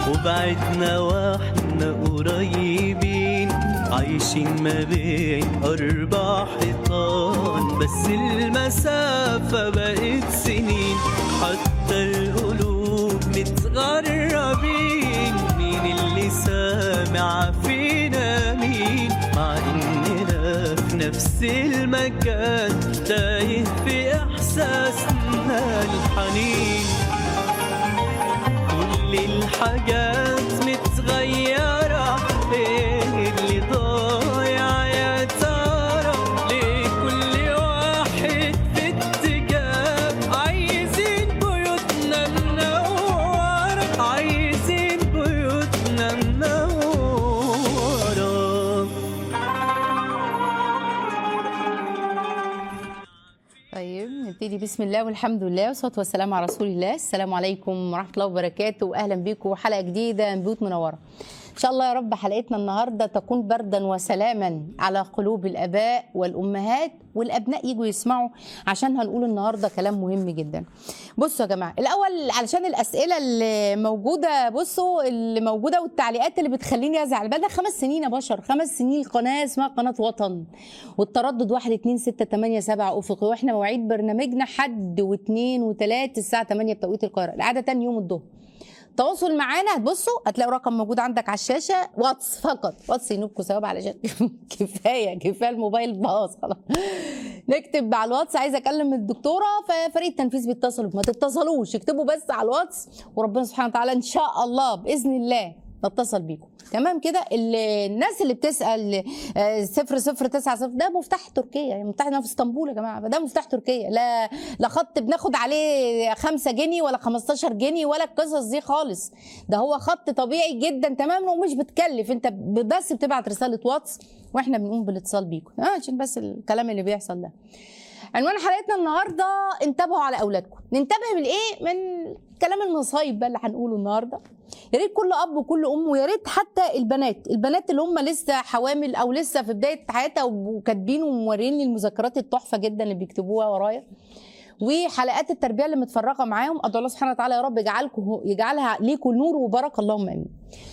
وبعدنا واحنا قريبين عايشين ما بين أربع حيطان بس المسافة بقت سنين حتى القلوب متغربين مين اللي سامع فينا مين مع إننا في نفس المكان تايه في إحساسنا الحنين كل الحاجات متغيرة ايه اللي ضايع يا ترى ليه كل واحد في اتجاه عايزين بيوتنا منورة عايزين بيوتنا منورة طيب نبتدي بسم الله والحمد لله والصلاه والسلام على رسول الله السلام عليكم ورحمه الله وبركاته واهلا بكم حلقه جديده من بيوت منوره ان شاء الله يا رب حلقتنا النهارده تكون بردا وسلاما على قلوب الاباء والامهات والابناء يجوا يسمعوا عشان هنقول النهارده كلام مهم جدا بصوا يا جماعه الاول علشان الاسئله اللي موجوده بصوا اللي موجوده والتعليقات اللي بتخليني ازعل بقى خمس سنين يا بشر خمس سنين القناه اسمها قناه وطن والتردد 1 2 6 8 7 افقي واحنا مواعيد برنامجنا حد واثنين وثلاث الساعه 8 بتوقيت القاهره العاده تاني يوم الظهر تواصل معانا هتبصوا هتلاقوا رقم موجود عندك على الشاشه واتس فقط واتس ينوبكم ثواب علشان كفايه كفايه الموبايل باظ خلاص نكتب على الواتس عايزه اكلم الدكتوره ففريق التنفيذ بيتصلوا ما تتصلوش اكتبوا بس على الواتس وربنا سبحانه وتعالى ان شاء الله باذن الله نتصل بيكم تمام كده ال- الناس اللي بتسال آه، صفر صفر تسعة صفر ده مفتاح تركيا يعني مفتاح هنا في اسطنبول يا جماعه ده مفتاح تركيا لا لا خط بناخد عليه 5 جنيه ولا 15 جنيه ولا القصص دي خالص ده هو خط طبيعي جدا تماما ومش بتكلف انت ب- بس بتبعت رساله واتس واحنا بنقوم بالاتصال بيكم آه عشان بس الكلام اللي بيحصل ده عنوان حلقتنا النهارده انتبهوا على اولادكم ننتبه من ايه من كلام المصايب بقى اللي هنقوله النهارده يا ريت كل اب وكل ام ويا ريت حتى البنات البنات اللي هم لسه حوامل او لسه في بدايه حياتها وكاتبين وموريني المذكرات التحفه جدا اللي بيكتبوها ورايا وحلقات التربيه اللي متفرغه معاهم ادعو الله سبحانه وتعالى يا رب يجعلكم يجعلها ليكم نور وبركه اللهم امين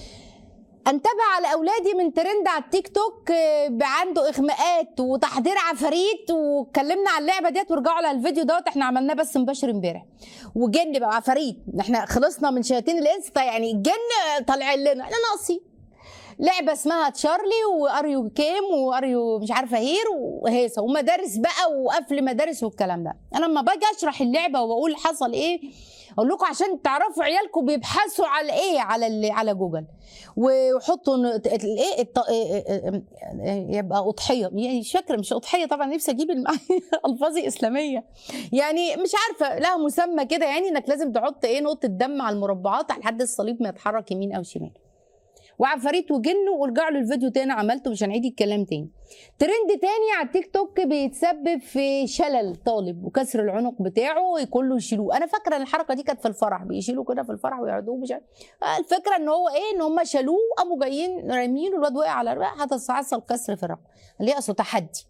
انتبه على اولادي من ترند على التيك توك آه، عنده اغماءات وتحضير عفاريت واتكلمنا على اللعبه ديت وارجعوا على الفيديو دوت احنا عملناه بس مباشر امبارح وجن بقى عفاريت احنا خلصنا من شياطين الانس يعني الجن طالع لنا احنا ناقصين لعبه اسمها تشارلي واريو كيم واريو مش عارفه هير وهيصه ومدارس بقى وقفل مدارس والكلام ده انا لما باجي اشرح اللعبه واقول حصل ايه اقول لكم عشان تعرفوا عيالكم بيبحثوا على ايه على ال- على جوجل وحطوا ن- ت- الايه الط- إيه- إيه- إيه- يبقى اضحيه يعني مش فاكره مش اضحيه طبعا نفسي اجيب الم- الفاظي اسلاميه يعني مش عارفه لها مسمى كده يعني انك لازم تحط ايه نقطه دم على المربعات لحد الصليب ما يتحرك يمين او شمال وعفاريت وجن وارجعوا للفيديو تاني عملته مش هنعيد الكلام تاني ترند تاني على التيك توك بيتسبب في شلل طالب وكسر العنق بتاعه كله يشيلوه انا فاكره ان الحركه دي كانت في الفرح بيشيلوا كده في الفرح ويقعدوه مش عارف. آه، الفكره ان هو ايه ان هم شالوه قاموا جايين رامينه الواد وقع على الرقبه حصل كسر في الرقبه ليه اصله تحدي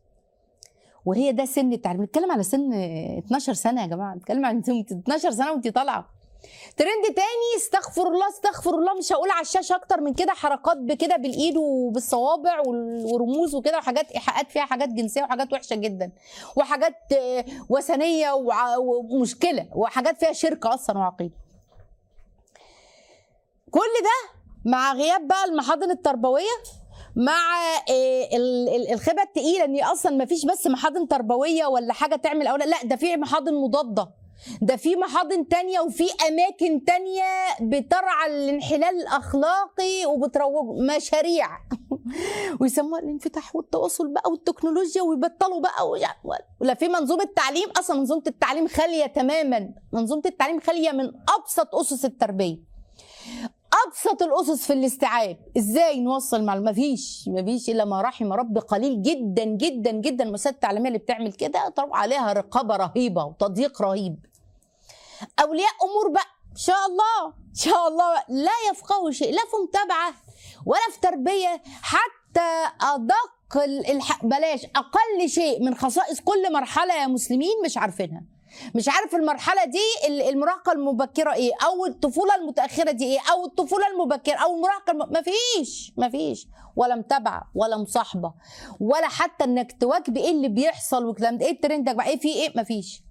وهي ده سن التعليم بنتكلم على سن 12 سنه يا جماعه بنتكلم عن سن 12 سنه وانت طالعه ترند تاني استغفر الله استغفر الله مش هقول على الشاشه اكتر من كده حركات بكده بالايد وبالصوابع وال- ورموز وكده وحاجات ايحاءات فيها حاجات جنسيه وحاجات وحشه جدا وحاجات آه، وثنيه وع- ومشكله وحاجات فيها شرك اصلا وعقيده كل ده مع غياب بقى المحاضن التربويه مع آه، ال- ال- الخيبه التقيله ان اصلا ما فيش بس محاضن تربويه ولا حاجه تعمل اولاد لا ده في محاضن مضاده ده في محاضن تانية وفي أماكن تانية بترعى الانحلال الأخلاقي وبتروج مشاريع ويسموها الانفتاح والتواصل بقى والتكنولوجيا ويبطلوا بقى ويع- ولا في منظومة تعليم أصلا منظومة التعليم خالية تماما منظومة التعليم خالية من أبسط أسس التربية ابسط الاسس في الاستيعاب ازاي نوصل معلومه مفيش مفيش الا ما رحم رب قليل جدا جدا جدا المؤسسات التعليميه اللي بتعمل كده طبعا عليها رقابه رهيبه وتضييق رهيب اولياء امور بقى ان شاء الله ان شاء الله لا يفقهوا شيء لا في متابعه ولا في تربيه حتى ادق ال- الح... بلاش اقل شيء من خصائص كل مرحله يا مسلمين مش عارفينها مش عارف المرحله دي ال- المراهقه المبكره ايه او الطفوله المتاخره دي ايه او الطفوله المبكره او المراهقه الم... مفيش مفيش ولا متابعه ولا مصاحبه ولا حتى انك تواكب ايه اللي بيحصل والكلام ده ايه الترند ده بقى ايه في ايه مفيش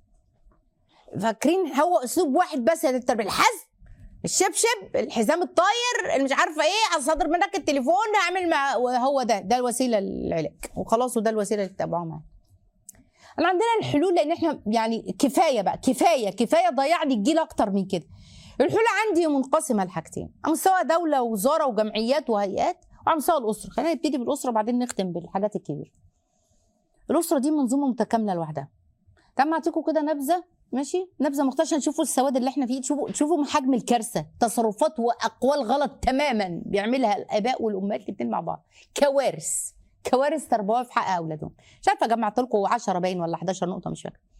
فاكرين هو اسلوب واحد بس يا دكتور الحزم الشبشب الحزام الطاير اللي مش عارفه ايه اصدر منك التليفون اعمل مع هو ده ده الوسيله للعلاج وخلاص وده الوسيله اللي تتابعوها معاه انا عندنا الحلول لان احنا يعني كفايه بقى كفايه كفايه ضيع لي الجيل اكتر من كده الحلول عندي منقسمه لحاجتين على مستوى دوله ووزاره وجمعيات وهيئات وعلى مستوى الاسره خلينا نبتدي بالاسره وبعدين نختم بالحاجات الكبيره الاسره دي منظومه متكامله لوحدها تعالوا اعطيكم كده نبذه ماشي نبذه مختصره عشان تشوفوا السواد اللي احنا فيه تشوفوا تشوفوا من حجم الكارثه تصرفات واقوال غلط تماما بيعملها الاباء والامهات الاثنين مع بعض كوارث كوارث تربويه في حق اولادهم مش عارفه جمعت لكم 10 باين ولا 11 نقطه مش فاكره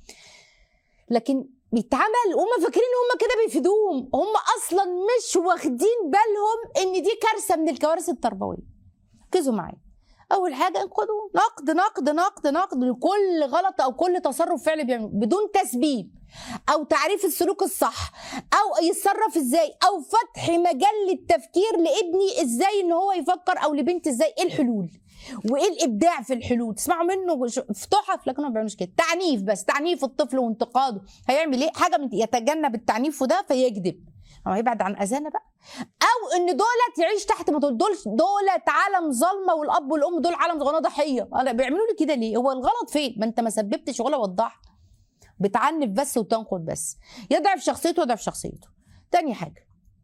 لكن بيتعمل وهم فاكرين هم كده بيفيدوهم هم اصلا مش واخدين بالهم ان دي كارثه من الكوارث التربويه ركزوا معايا اول حاجه انقدوا نقد نقد نقد نقد لكل غلط او كل تصرف فعلي بيعمله بدون تسبيب او تعريف السلوك الصح او يتصرف ازاي او فتح مجال للتفكير لابني ازاي ان هو يفكر او لبنتي ازاي ايه الحلول وايه الابداع في الحلول تسمعوا منه ش- في تحف لكن هو ما بيعملش كده تعنيف بس تعنيف الطفل وانتقاده هيعمل ايه حاجه من يتجنب التعنيف ده فيكذب هو هيبعد عن اذانا بقى او ان دولت يعيش تحت مطول دول دولت عالم ظلمه والاب والام دول عالم وانا ضحيه انا بيعملوا لي كده ليه هو الغلط فين ما انت ما سببتش ولا وضحت بتعنف بس وتنقد بس يضعف شخصيته ويضعف شخصيته تاني حاجه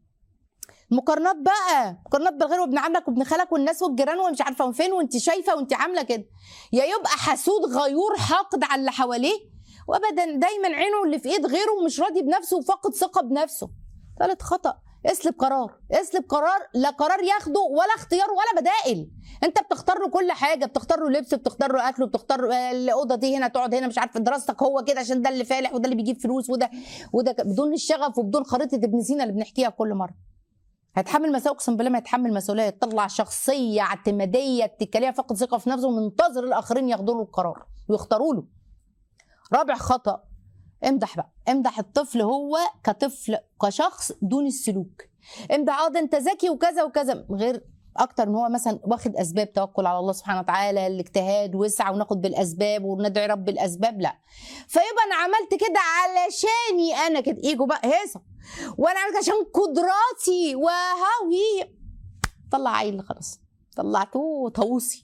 مقارنات بقى مقارنات بالغير وابن عمك وابن خالك والناس والجيران ومش عارفه فين وانت شايفه وانت عامله كده يا يبقى حسود غيور حاقد على اللي حواليه وابدا دايما عينه اللي في ايد غيره ومش راضي بنفسه وفاقد ثقه بنفسه ثالث خطا اسلب قرار اسلب قرار لا قرار ياخده ولا اختيار ولا بدائل انت بتختار له كل حاجه بتختار له لبس بتختار له اكل بتختار آه، الاوضه دي هنا تقعد هنا مش عارفه دراستك هو كده عشان ده اللي فالح وده اللي بيجيب فلوس وده وده ك- بدون الشغف وبدون خريطه ابن سينا اللي بنحكيها كل مره هيتحمل مسؤوليه اقسم بالله ما يتحمل مسؤوليه يطلع شخصيه اعتماديه اتكاليه فقد ثقه في نفسه ومنتظر الاخرين ياخدوا له القرار ويختاروا له رابع خطا امدح بقى امدح الطفل هو كطفل كشخص دون السلوك امدح اه ده انت ذكي وكذا وكذا غير اكتر ان هو مثلا واخد اسباب توكل على الله سبحانه وتعالى الاجتهاد وسع وناخد بالاسباب وندعي رب الاسباب لا فيبقى انا عملت كده علشاني انا كده ايجو بقى هيصه وانا عملت عشان قدراتي وهاوي طلع عيل خلاص طلعتوه طاووسي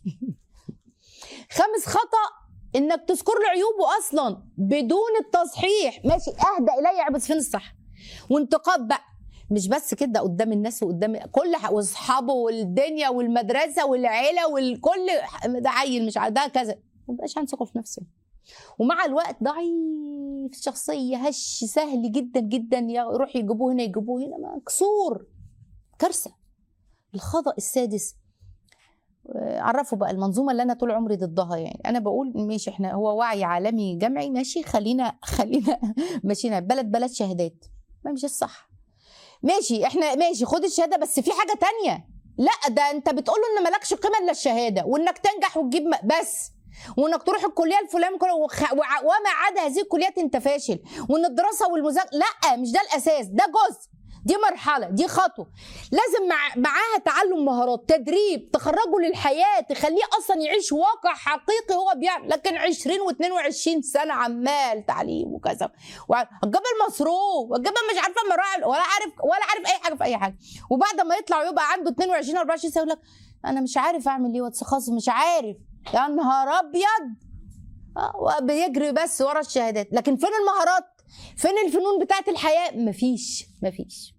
خامس خطأ انك تذكر له عيوبه اصلا بدون التصحيح ماشي اهدى الي عبس فين الصح وانتقاد بقى مش بس كده قدام الناس وقدام كل ح- واصحابه والدنيا والمدرسه والعيله والكل ده عيل مش عارف ده كذا ما بقاش عنده ثقه في نفسه ومع الوقت ضعيف الشخصيه هش سهل جدا جدا يروح يجيبوه هنا يجيبوه هنا مكسور كارثه الخطا السادس آه، عرفوا بقى المنظومه اللي انا طول عمري ضدها يعني انا بقول ماشي احنا هو وعي عالمي جمعي ماشي خلينا خلينا ماشينا بلد بلد شهادات ما مش الصح ماشي احنا ماشي خد الشهاده بس في حاجه تانية لا ده انت بتقول له ان مالكش قيمه الا الشهاده وانك تنجح وتجيب م- بس وانك تروح الكليه الفلانيه وكل- وخ- وع- وما عدا هذه الكليات انت فاشل وان الدراسه والمذاكره لا مش ده الاساس ده جزء دي مرحله دي خطوه لازم مع معاها تعلم مهارات تدريب تخرجه للحياه تخليه اصلا يعيش واقع حقيقي هو بيعمل لكن 20 و22 سنه عمال تعليم وكذا هتجيب المصروف وتجيب مش عارفه مراعي ولا عارف ولا عارف اي حاجه في اي حاجه وبعد ما يطلع ويبقى عنده 22 24 سنه يقول لك انا مش عارف اعمل ايه خلاص مش عارف يا نهار ابيض آه، بيجري بس ورا الشهادات لكن فين المهارات فين الفنون بتاعت الحياه مفيش مفيش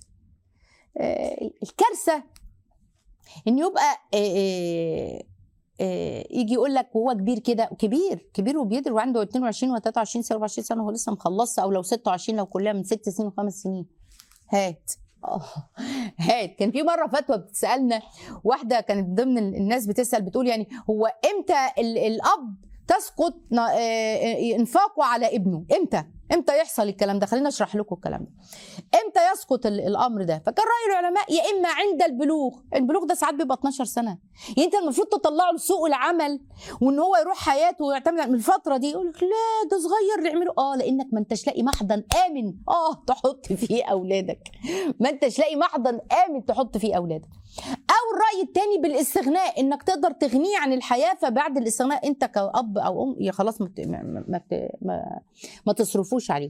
آه، الكارثه ان يبقى آه، آه، آه، يجي يقول لك وهو كبير كده كبير كبير وبيدرس وعنده 22 و23 سنه و24 سنه وهو لسه مخلص او لو 26 لو كلها من ست سنين وخمس سنين هات آه، هات كان في مره فتوى بتسالنا واحده كانت ضمن الناس بتسال بتقول يعني هو امتى ال- الاب تسقط ن- آه، آه، انفاقه على ابنه امتى امتى يحصل الكلام ده خلينا اشرح لكم الكلام ده امتى يسقط ال- الامر ده فكان راي العلماء يا اما عند البلوغ البلوغ ده ساعات بيبقى 12 سنه يعني انت المفروض تطلعه لسوق العمل وان هو يروح حياته ويعتمد على- من الفتره دي يقول لك لا ده صغير نعمله اه لانك ما انتش لاقي محضن امن اه تحط فيه اولادك ما انتش لاقي محضن امن تحط فيه اولادك او الراي الثاني بالاستغناء انك تقدر تغنيه عن الحياه فبعد الاستغناء انت كاب او ام يا خلاص ما, ت- ما, ما, ما, ما, ما تصرفوش عليهم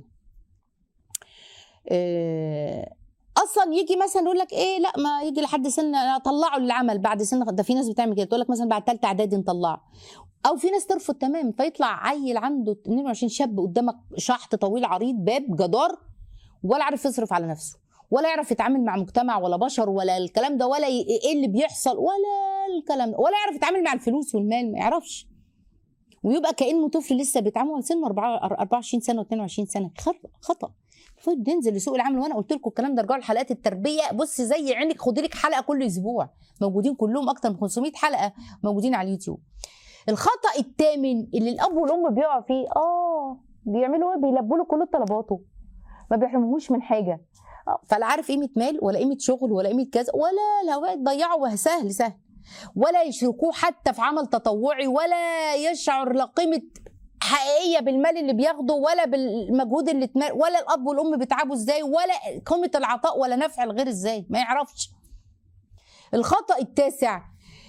آه، اصلا يجي مثلا يقول لك ايه لا ما يجي لحد سن اطلعه للعمل بعد سن ده في ناس بتعمل كده تقول لك مثلا بعد ثالثه اعدادي نطلعه او في ناس ترفض تماما فيطلع عيل عنده 22 شاب قدامك شحط طويل عريض باب جدار ولا عارف يصرف على نفسه ولا يعرف يتعامل مع مجتمع ولا بشر ولا الكلام ده ولا ي- ايه اللي بيحصل ولا الكلام ده ولا يعرف يتعامل مع الفلوس والمال ما يعرفش ويبقى كانه طفل لسه بيتعامل على سن 24 سنه و22 سنه خط- خطا المفروض ننزل لسوق العمل وانا قلت لكم الكلام ده رجعوا لحلقات التربيه بص زي عينك خدي لك حلقه كل اسبوع موجودين كلهم اكتر من 500 حلقه موجودين على اليوتيوب الخطا الثامن اللي الاب والام بيقعوا فيه اه بيعملوا ايه بيلبوا له كل طلباته ما بيحرموهوش من حاجه آه، فلا عارف قيمه مال ولا قيمه شغل ولا قيمه كذا ولا لو ضيعوا سهل سهل ولا يشركوه حتى في عمل تطوعي ولا يشعر لا قيمه حقيقيه بالمال اللي بياخده ولا بالمجهود اللي اتمر ولا الاب والام بيتعبوا ازاي ولا قيمه العطاء ولا نفع الغير ازاي ما يعرفش الخطا التاسع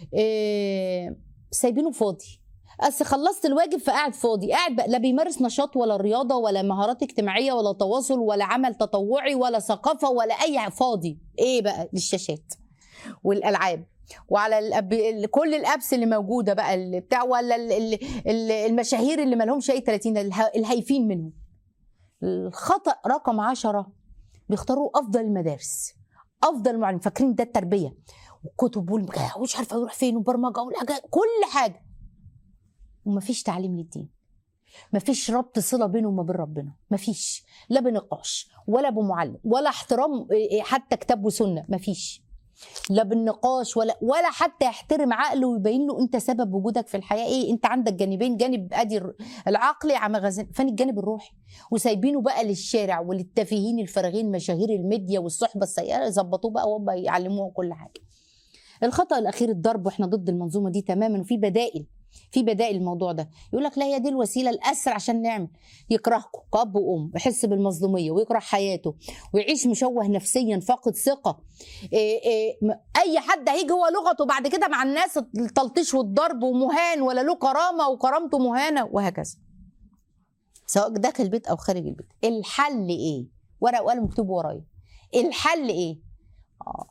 إيه سايبينه فاضي بس خلصت الواجب فقاعد فاضي قاعد بقى لا بيمارس نشاط ولا رياضه ولا مهارات اجتماعيه ولا تواصل ولا عمل تطوعي ولا ثقافه ولا اي فاضي ايه بقى للشاشات والالعاب وعلى الأب... ال- كل الابس اللي موجوده بقى اللي بتاع ولا ال... ال... ال- المشاهير اللي ما لهمش اي 30 اله... الهايفين منهم الخطا رقم عشرة بيختاروا افضل المدارس افضل المعلم فاكرين ده التربيه والكتب والمجا- ومش عارفه يروح فين وبرمجه والحاجات كل حاجه ومفيش تعليم للدين مفيش ربط صله بينه وما بين ربنا مفيش لا بنقاش ولا بمعلم ولا احترام إيه، حتى كتاب وسنه مفيش لا بالنقاش ولا ولا حتى يحترم عقله ويبين له انت سبب وجودك في الحياه ايه انت عندك جانبين جانب ادي الر- العقلي عم غزين فين الجانب الروحي وسايبينه بقى للشارع وللتافهين الفارغين مشاهير الميديا والصحبه السيئه يظبطوه بقى وهم يعلموه كل حاجه الخطا الاخير الضرب واحنا ضد المنظومه دي تماما وفي بدائل في بدائل الموضوع ده يقول لك لا هي دي الوسيله الاسرع عشان نعمل يكرهكم كاب وام يحس بالمظلوميه ويكره حياته ويعيش مشوه نفسيا فاقد ثقه إيه إيه م- اي حد هيجي هو لغته بعد كده مع الناس التلطيش والضرب ومهان ولا له كرامه وكرامته مهانه وهكذا سواء داخل البيت او خارج البيت الحل ايه ورقه وقلم مكتوب ورايا الحل ايه اه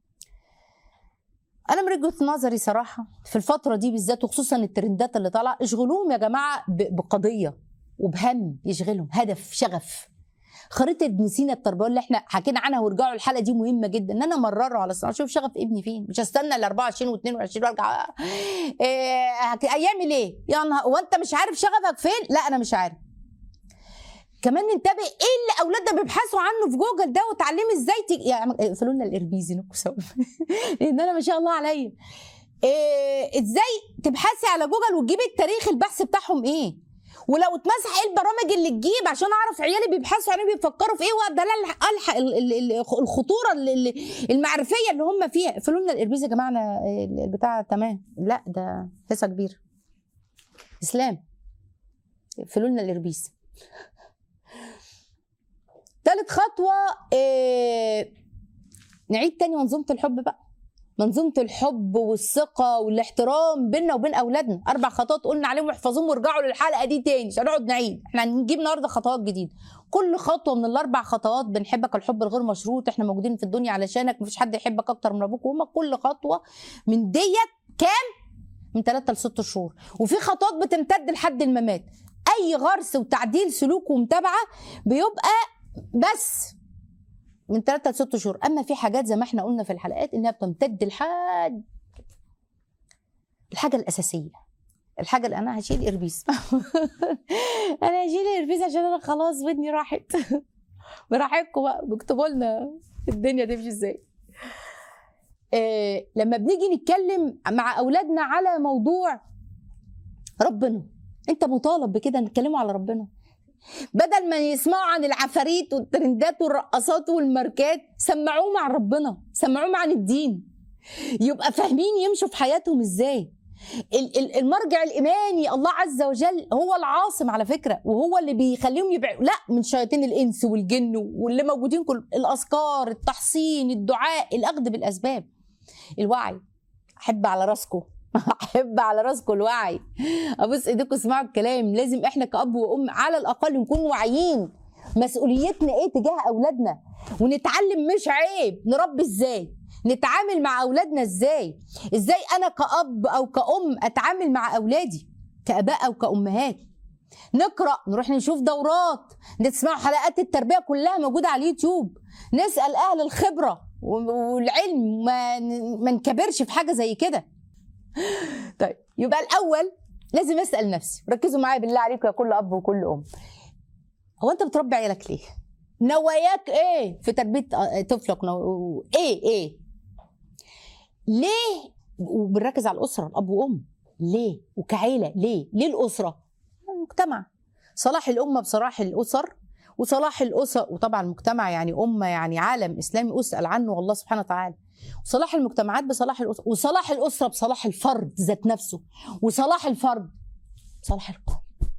انا من وجهه نظري صراحه في الفتره دي بالذات وخصوصا الترندات اللي طالعه اشغلوهم يا جماعه ب- بقضيه وبهم يشغلهم هدف شغف خريطه ابن سينا التربويه اللي احنا حكينا عنها وارجعوا الحلقه دي مهمه جدا ان انا امرره على الصناعه اشوف شغف ابني فين مش هستنى ال 24 و22 وارجع إيه هك- ايامي ليه؟ يعني هو انت مش عارف شغفك فين؟ لا انا مش عارف كمان ننتبه ايه اللي اولادنا بيبحثوا عنه في جوجل ده وتعلمي ازاي تج... يعني اقفلوا لنا الاربيزي نكو سوا لان انا ما شاء الله عليا إيه ازاي تبحثي على جوجل وتجيبي التاريخ البحث بتاعهم ايه ولو اتمسح ايه البرامج اللي تجيب عشان اعرف عيالي بيبحثوا عن ايه بيفكروا في ايه واقدر الحق الحق ال- ال- ال- الخطوره ال- ال- المعرفيه اللي هم فيها اقفلوا لنا الاربيز يا جماعه أنا البتاع تمام لا ده حصه كبيره اسلام اقفلوا لنا الاربيز تالت خطوه إيه نعيد تاني منظومه الحب بقى منظومه الحب والثقه والاحترام بيننا وبين اولادنا اربع خطوات قلنا عليهم احفظوهم وارجعوا للحلقه دي تاني مش هنقعد نعيد احنا هنجيب النهارده خطوات جديده كل خطوه من الاربع خطوات بنحبك الحب الغير مشروط احنا موجودين في الدنيا علشانك مفيش حد يحبك اكتر من ابوك وامك كل خطوه من ديت كام من ثلاثة لست شهور وفي خطوات بتمتد لحد الممات اي غرس وتعديل سلوك ومتابعه بيبقى بس من ثلاثة لست شهور اما في حاجات زي ما احنا قلنا في الحلقات انها بتمتد لحد الحاجه الاساسيه الحاجه اللي انا هشيل اربيس انا هشيل اربيس عشان انا خلاص ودني راحت براحتكم بقى بيكتبوا لنا الدنيا تمشي ازاي إيه لما بنيجي نتكلم مع اولادنا على موضوع ربنا انت مطالب بكده نتكلموا على ربنا بدل ما يسمعوا عن العفاريت والترندات والرقصات والماركات سمعوهم عن ربنا سمعوهم عن الدين يبقى فاهمين يمشوا في حياتهم ازاي ال- ال- المرجع الايماني الله عز وجل هو العاصم على فكره وهو اللي بيخليهم يبعدوا لا من شياطين الانس والجن واللي موجودين كل الاذكار التحصين الدعاء الاخذ بالاسباب الوعي احب على راسكم احب على راسكم الوعي ابص ايديكم اسمعوا الكلام لازم احنا كاب وام على الاقل نكون واعيين مسؤوليتنا ايه تجاه اولادنا ونتعلم مش عيب نربي ازاي نتعامل مع اولادنا ازاي ازاي انا كاب او كأم اتعامل مع اولادي كاباء او كامهات نقرا نروح نشوف دورات نسمع حلقات التربيه كلها موجوده على اليوتيوب نسال اهل الخبره والعلم ما ما نكبرش في حاجه زي كده طيب يبقى الاول لازم اسال نفسي ركزوا معايا بالله عليكم يا كل اب وكل ام هو انت بتربي عيالك ليه نواياك ايه في تربيه طفلك نو... ايه ايه ليه وبنركز على الاسره الاب وام ليه وكعيله ليه ليه الاسره المجتمع صلاح الامه بصلاح الاسر وصلاح الاسر وطبعا المجتمع يعني امه يعني عالم اسلامي اسال عنه الله سبحانه وتعالى وصلاح المجتمعات بصلاح الاسره وصلاح الاسره بصلاح الفرد ذات نفسه وصلاح الفرد بصلاح القلب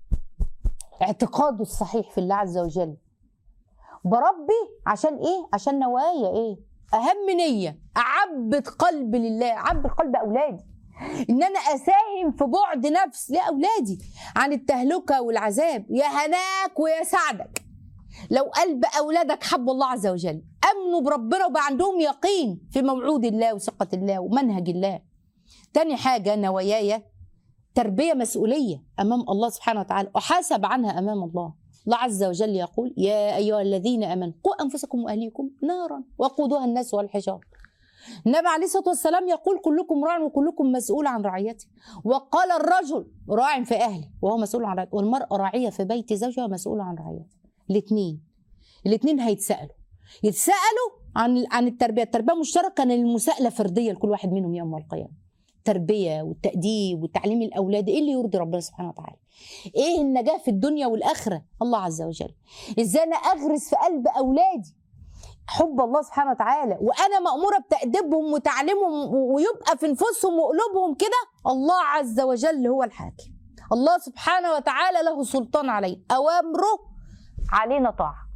اعتقاده الصحيح في الله عز وجل بربي عشان ايه عشان نوايا ايه اهم نيه اعبد قلب لله اعبد قلب اولادي ان انا اساهم في بعد نفس لاولادي عن التهلكه والعذاب يا هناك ويا سعدك لو قلب اولادك حب الله عز وجل امنوا بربنا وبقى عندهم يقين في موعود الله وثقه الله ومنهج الله تاني حاجه نواياي تربيه مسؤوليه امام الله سبحانه وتعالى احاسب عنها امام الله الله عز وجل يقول يا ايها الذين امنوا قوا انفسكم واهليكم نارا وقودها الناس والحجار النبي عليه الصلاه والسلام يقول كلكم راع وكلكم مسؤول عن رعيته وقال الرجل راع في اهله وهو مسؤول عن رعيته والمراه راعيه في بيت زوجها مسؤوله عن رعيته الاثنين الاثنين هيتسالوا يتسالوا عن عن التربيه التربيه مشتركه المساءله فرديه لكل واحد منهم يوم القيامه التربيه والتاديب وتعليم الاولاد ايه اللي يرضي ربنا سبحانه وتعالى ايه النجاه في الدنيا والاخره الله عز وجل ازاي انا اغرس في قلب اولادي حب الله سبحانه وتعالى وانا ماموره بتاديبهم وتعليمهم ويبقى في نفوسهم وقلوبهم كده الله عز وجل هو الحاكم الله سبحانه وتعالى له سلطان عليه اوامره علينا طاعه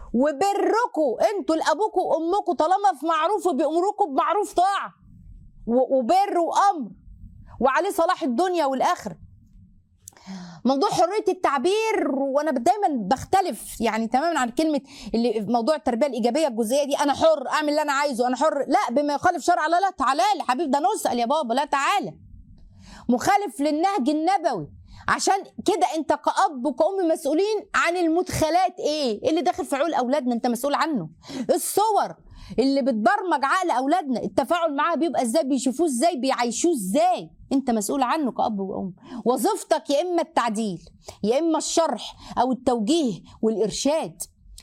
وبركم انتوا لابوكم وامكم طالما في معروف وبيامركم بمعروف طاعه وبر وامر وعليه صلاح الدنيا والاخره موضوع حريه التعبير وانا دايما بختلف يعني تماما عن كلمه اللي موضوع التربيه الايجابيه الجزئيه دي انا حر اعمل اللي انا عايزه انا حر لا بما يخالف شرع لا لا تعالى لي حبيبي ده نسال يا بابا لا تعالى مخالف للنهج النبوي عشان كده انت كأب وكأم مسؤولين عن المدخلات ايه اللي داخل في عقول اولادنا انت مسؤول عنه الصور اللي بتبرمج عقل اولادنا التفاعل معاها بيبقى ازاي بيشوفوه ازاي بيعيشوه ازاي انت مسؤول عنه كأب وأم وظيفتك يا اما التعديل يا اما الشرح او التوجيه والارشاد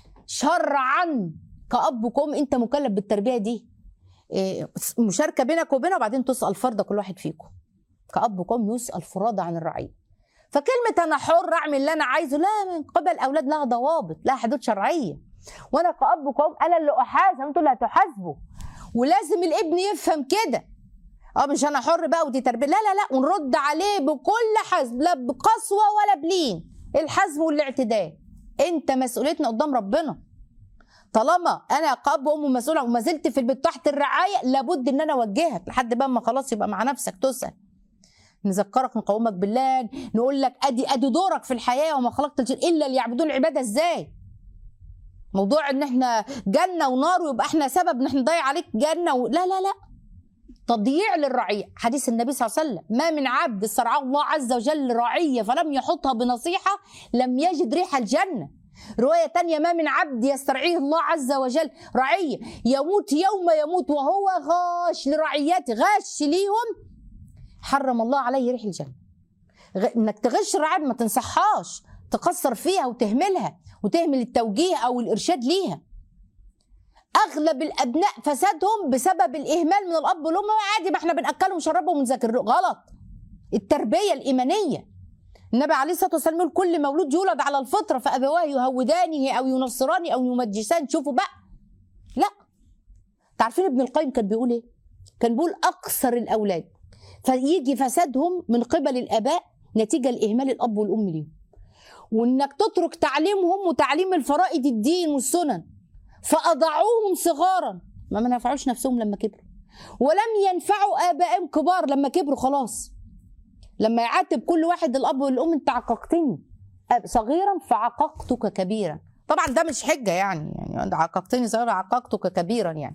شرعا كأب وكأم انت مكلف بالتربيه دي إيه، مشاركه بينك وبينها وبعدين تسال فرض كل واحد فيكم كأب وكأم يسأل فرادى عن الرعيه فكلمة أنا حر أعمل اللي أنا عايزه لا من قبل الأولاد لها ضوابط لها حدود شرعية وأنا كأب وكأم أنا اللي أحاسب أنتوا اللي هتحاسبوا ولازم الابن يفهم كده اه مش انا حر بقى ودي تربيه لا لا لا ونرد عليه بكل حزم لا بقسوه ولا بلين الحزم والاعتدال انت مسؤوليتنا قدام ربنا طالما انا كاب وام مسؤوله وما زلت في البيت تحت الرعايه لابد ان انا اوجهك لحد بقى ما خلاص يبقى مع نفسك تسال نذكرك نقومك بالله نقول لك ادي ادي دورك في الحياه وما خلقت الجن الا ليعبدون العباده ازاي موضوع ان احنا جنه ونار ويبقى احنا سبب ان احنا نضيع عليك جنه و... لا لا لا تضييع للرعيه حديث النبي صلى الله عليه وسلم ما من عبد استرعاه الله عز وجل رعيه فلم يحطها بنصيحه لم يجد ريح الجنه رواية تانية ما من عبد يسترعيه الله عز وجل رعية يموت يوم يموت وهو غاش لرعيته غاش ليهم حرم الله عليه ريح الجنة غ... انك تغش الرعاية ما تنصحهاش تقصر فيها وتهملها وتهمل التوجيه او الارشاد ليها اغلب الابناء فسادهم بسبب الاهمال من الاب والام عادي ما احنا بناكلهم ونشربهم ونذاكر غلط التربيه الايمانيه النبي عليه الصلاه والسلام يقول كل مولود يولد على الفطره فابواه يهودانه او ينصرانه او يمجسان شوفوا بقى لا تعرفين ابن القيم كان بيقول ايه كان بيقول اكثر الاولاد فيجي فسادهم من قبل الاباء نتيجه لاهمال الاب والام ليهم وانك تترك تعليمهم وتعليم الفرائض الدين والسنن فاضاعوهم صغارا ما ما نفعوش نفسهم لما كبروا ولم ينفعوا ابائهم كبار لما كبروا خلاص لما يعاتب كل واحد الاب والام انت عققتني أب- صغيرا فعققتك كبيرا طبعا ده مش حجه يعني يعني أنت عققتني صغيرا عققتك كبيرا يعني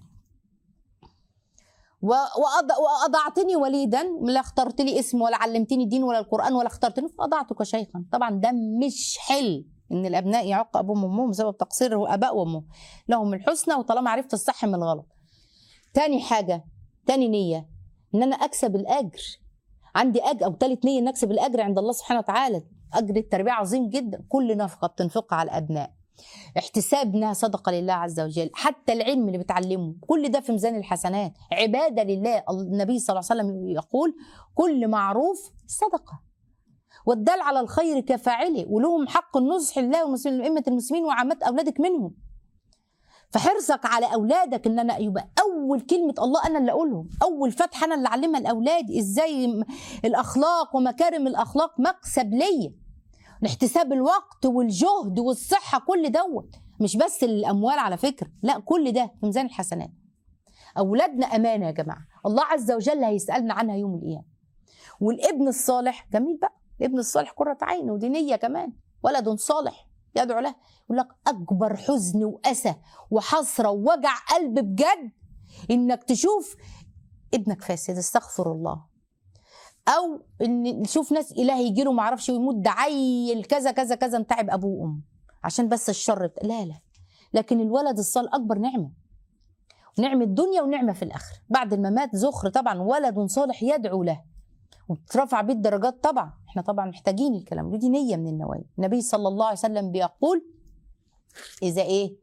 و- وأض- واضعتني وليدا لا اخترت لي اسم ولا علمتني الدين ولا القران ولا اخترتني فاضعتك شيخا طبعا ده مش حل ان الابناء يعق ابوهم وامهم بسبب تقصير اباء وامهم لهم الحسنى وطالما عرفت الصح من الغلط تاني حاجه تاني نيه ان انا اكسب الاجر عندي اجر او تالت نيه ان اكسب الاجر عند الله سبحانه وتعالى اجر التربيه عظيم جدا كل نفقه بتنفقها على الابناء احتساب انها صدقه لله عز وجل حتى العلم اللي بتعلمه كل ده في ميزان الحسنات عباده لله النبي صلى الله عليه وسلم يقول كل معروف صدقه والدال على الخير كفاعله ولهم حق النصح لله والمسلمين ائمه المسلمين وعامه اولادك منهم فحرصك على اولادك ان انا يبقى اول كلمه الله انا اللي اقولهم اول فتحه انا اللي اعلمها لاولادي ازاي م- الاخلاق ومكارم الاخلاق مكسب ليا احتساب الوقت والجهد والصحه كل دوت مش بس الاموال على فكره لا كل ده في ميزان الحسنات اولادنا امانه يا جماعه الله عز وجل هيسالنا عنها يوم القيامه والابن الصالح جميل بقى الابن الصالح قرة عين ودينية كمان ولد صالح يدعو له يقول لك أكبر حزن وأسى وحسرة ووجع قلب بجد إنك تشوف ابنك فاسد استغفر الله أو إن نشوف ناس إله يجي له معرفش ويموت ده عيل كذا كذا كذا متعب أبوه وأمه عشان بس الشر بت- لا لا لكن الولد الصالح أكبر نعمة نعمة الدنيا ونعمة في الآخرة بعد الممات زخر طبعا ولد صالح يدعو له وبترفع بيه الدرجات طبعا احنا طبعا محتاجين الكلام ده دي نيه من النوايا النبي صلى الله عليه وسلم بيقول اذا ايه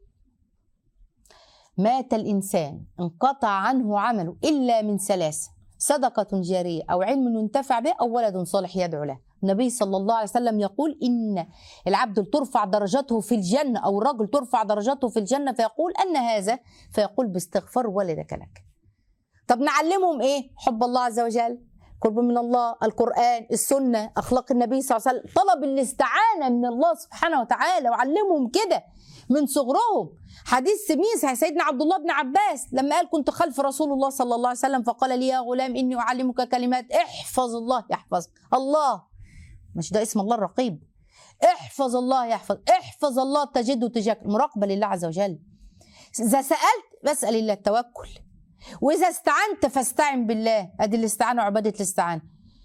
مات الانسان انقطع عنه عمله الا من ثلاث صدقه جاريه او علم ينتفع به او ولد صالح يدعو له النبي صلى الله عليه وسلم يقول ان العبد ترفع درجته في الجنه او الرجل ترفع درجته في الجنه فيقول ان هذا فيقول باستغفار والدك لك طب نعلمهم ايه حب الله عز وجل قرب من الله القرآن السنة أخلاق النبي صلى الله عليه وسلم طلب الاستعانة من الله سبحانه وتعالى وعلمهم كده من صغرهم حديث سميس سيدنا عبد الله بن عباس لما قال كنت خلف رسول الله صلى الله عليه وسلم فقال لي يا غلام إني أعلمك كلمات احفظ الله يحفظك الله مش ده اسم الله الرقيب احفظ الله يحفظ احفظ الله تجده تجاك مراقبة لله عز وجل إذا سألت بسأل الله التوكل واذا استعنت فاستعن بالله ادي الاستعانه وعباده الاستعانه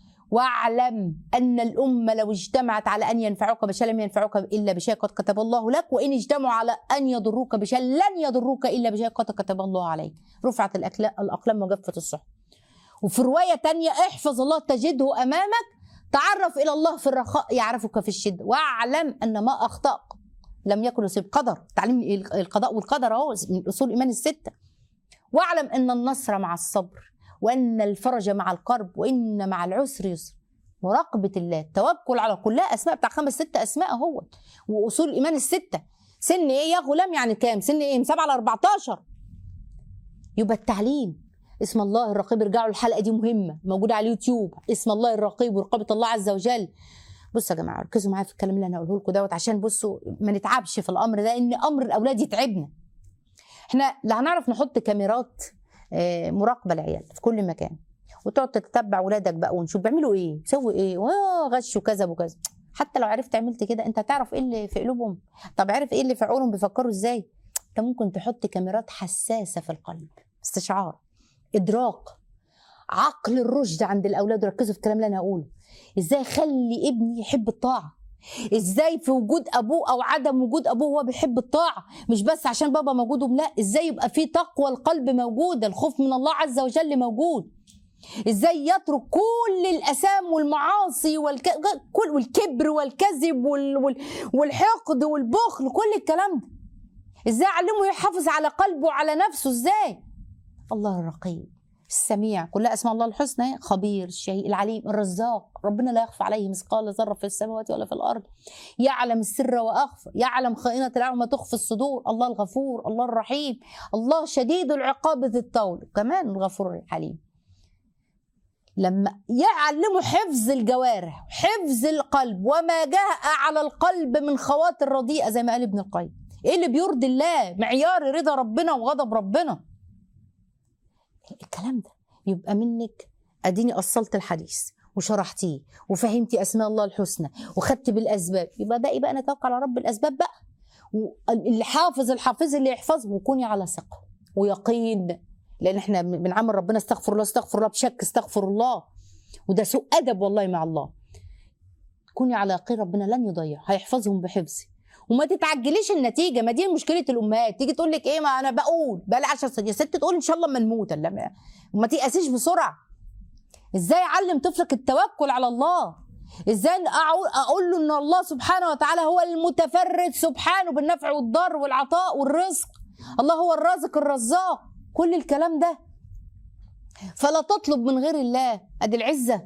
واعلم ان الامه لو اجتمعت على ان ينفعوك بشيء لم ينفعوك الا بشيء قد كتب الله لك وان اجتمعوا على ان يضروك بشيء لن يضروك الا بشيء قد كتب الله عليك رفعت الأكلا- الاقلام وجفت الصحف وفي روايه تانية احفظ الله تجده امامك تعرف الى الله في الرخاء يعرفك في الشده واعلم ان ما اخطاك لم يكن يصيب قدر تعليم القضاء والقدر اهو من اصول الايمان السته واعلم ان النصر مع الصبر وان الفرج مع الكرب وان مع العسر يسر مراقبه الله التوكل على كلها اسماء بتاع خمس ست اسماء اهو واصول الايمان السته سن ايه يا غلام يعني كام سن ايه من 7 ل 14 يبقى التعليم اسم الله الرقيب ارجعوا الحلقه دي مهمه موجوده على اليوتيوب اسم الله الرقيب ورقابه الله عز وجل بصوا يا جماعه ركزوا معايا في الكلام اللي انا هقوله لكم دوت عشان بصوا ما نتعبش في الامر ده ان امر الاولاد يتعبنا احنا لا هنعرف نحط كاميرات آه، مراقبه العيال في كل مكان وتقعد تتبع ولادك بقى ونشوف بيعملوا ايه بيسووا ايه واه غش وكذب وكذا حتى لو عرفت عملت كده انت هتعرف ايه اللي في قلوبهم طب عارف ايه اللي في عقولهم بيفكروا ازاي انت ممكن تحط كاميرات حساسه في القلب استشعار ادراك عقل الرشد عند الاولاد ركزوا في الكلام اللي انا هقوله ازاي اخلي ابني يحب الطاعه ازاي في وجود ابوه او عدم وجود ابوه هو بيحب الطاعه مش بس عشان بابا موجود لا ازاي يبقى في تقوى القلب موجوده الخوف من الله عز وجل موجود ازاي يترك كل الاثام والمعاصي والك... كل والكبر والكذب وال... وال... والحقد والبخل كل الكلام ده ازاي اعلمه يحافظ على قلبه وعلى نفسه ازاي الله الرقيب السميع كلها اسماء الله الحسنى خبير الشهيد العليم الرزاق ربنا لا يخفى عليه مثقال ذره في السماوات ولا في الارض يعلم السر واخفى يعلم خائنه الاعين وما تخفي الصدور الله الغفور الله الرحيم الله شديد العقاب ذي الطول كمان الغفور الحليم لما يعلموا حفظ الجوارح حفظ القلب وما جاء على القلب من خواطر رديئه زي ما قال ابن القيم ايه اللي بيرضي الله معيار رضا ربنا وغضب ربنا الكلام ده يبقى منك اديني اصلت الحديث وشرحتيه وفهمتي اسماء الله الحسنى وخدت بالاسباب يبقى ده يبقى نتوكل على رب الاسباب بقى اللي حافظ الحافظ اللي يحفظه وكوني على ثقه ويقين لان احنا بنعمل ربنا استغفر الله استغفر الله بشك استغفر الله وده سوء ادب والله مع الله كوني على يقين ربنا لن يضيع هيحفظهم بحفظه وما تتعجليش النتيجه ما دي مشكله الامهات تيجي تقول لك ايه ما انا بقول بقى لي 10 سنين يا ست تقول ان شاء الله ما نموت لا ما- وما تيأسيش بسرعه ازاي اعلم طفلك التوكل على الله ازاي اقول اقول له ان الله سبحانه وتعالى هو المتفرد سبحانه بالنفع والضر والعطاء والرزق الله هو الرازق الرزاق كل الكلام ده فلا تطلب من غير الله ادي العزه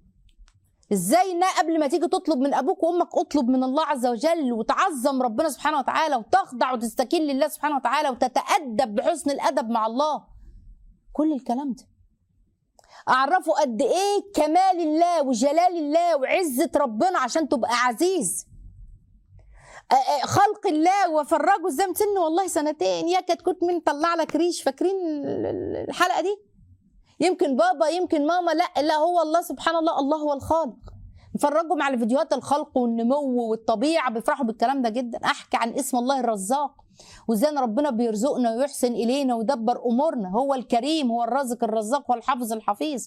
ازاي نا قبل ما تيجي تطلب من ابوك وامك اطلب من الله عز وجل وتعظم ربنا سبحانه وتعالى وتخضع وتستكين لله سبحانه وتعالى وتتادب بحسن الادب مع الله كل الكلام ده اعرفوا قد ايه كمال الله وجلال الله وعزه ربنا عشان تبقى عزيز آه، آه، خلق الله وفرجوا ازاي سن والله سنتين يا كانت كنت من طلع لك ريش فاكرين ال- ال- الحلقه دي يمكن بابا يمكن ماما لا لا هو الله سبحان الله الله هو الخالق نفرجهم على فيديوهات الخلق والنمو والطبيعه بيفرحوا بالكلام ده جدا احكي عن اسم الله الرزاق وازاي إن ربنا بيرزقنا ويحسن الينا ويدبر امورنا هو الكريم هو الرازق الرزاق هو الحافظ الحفيظ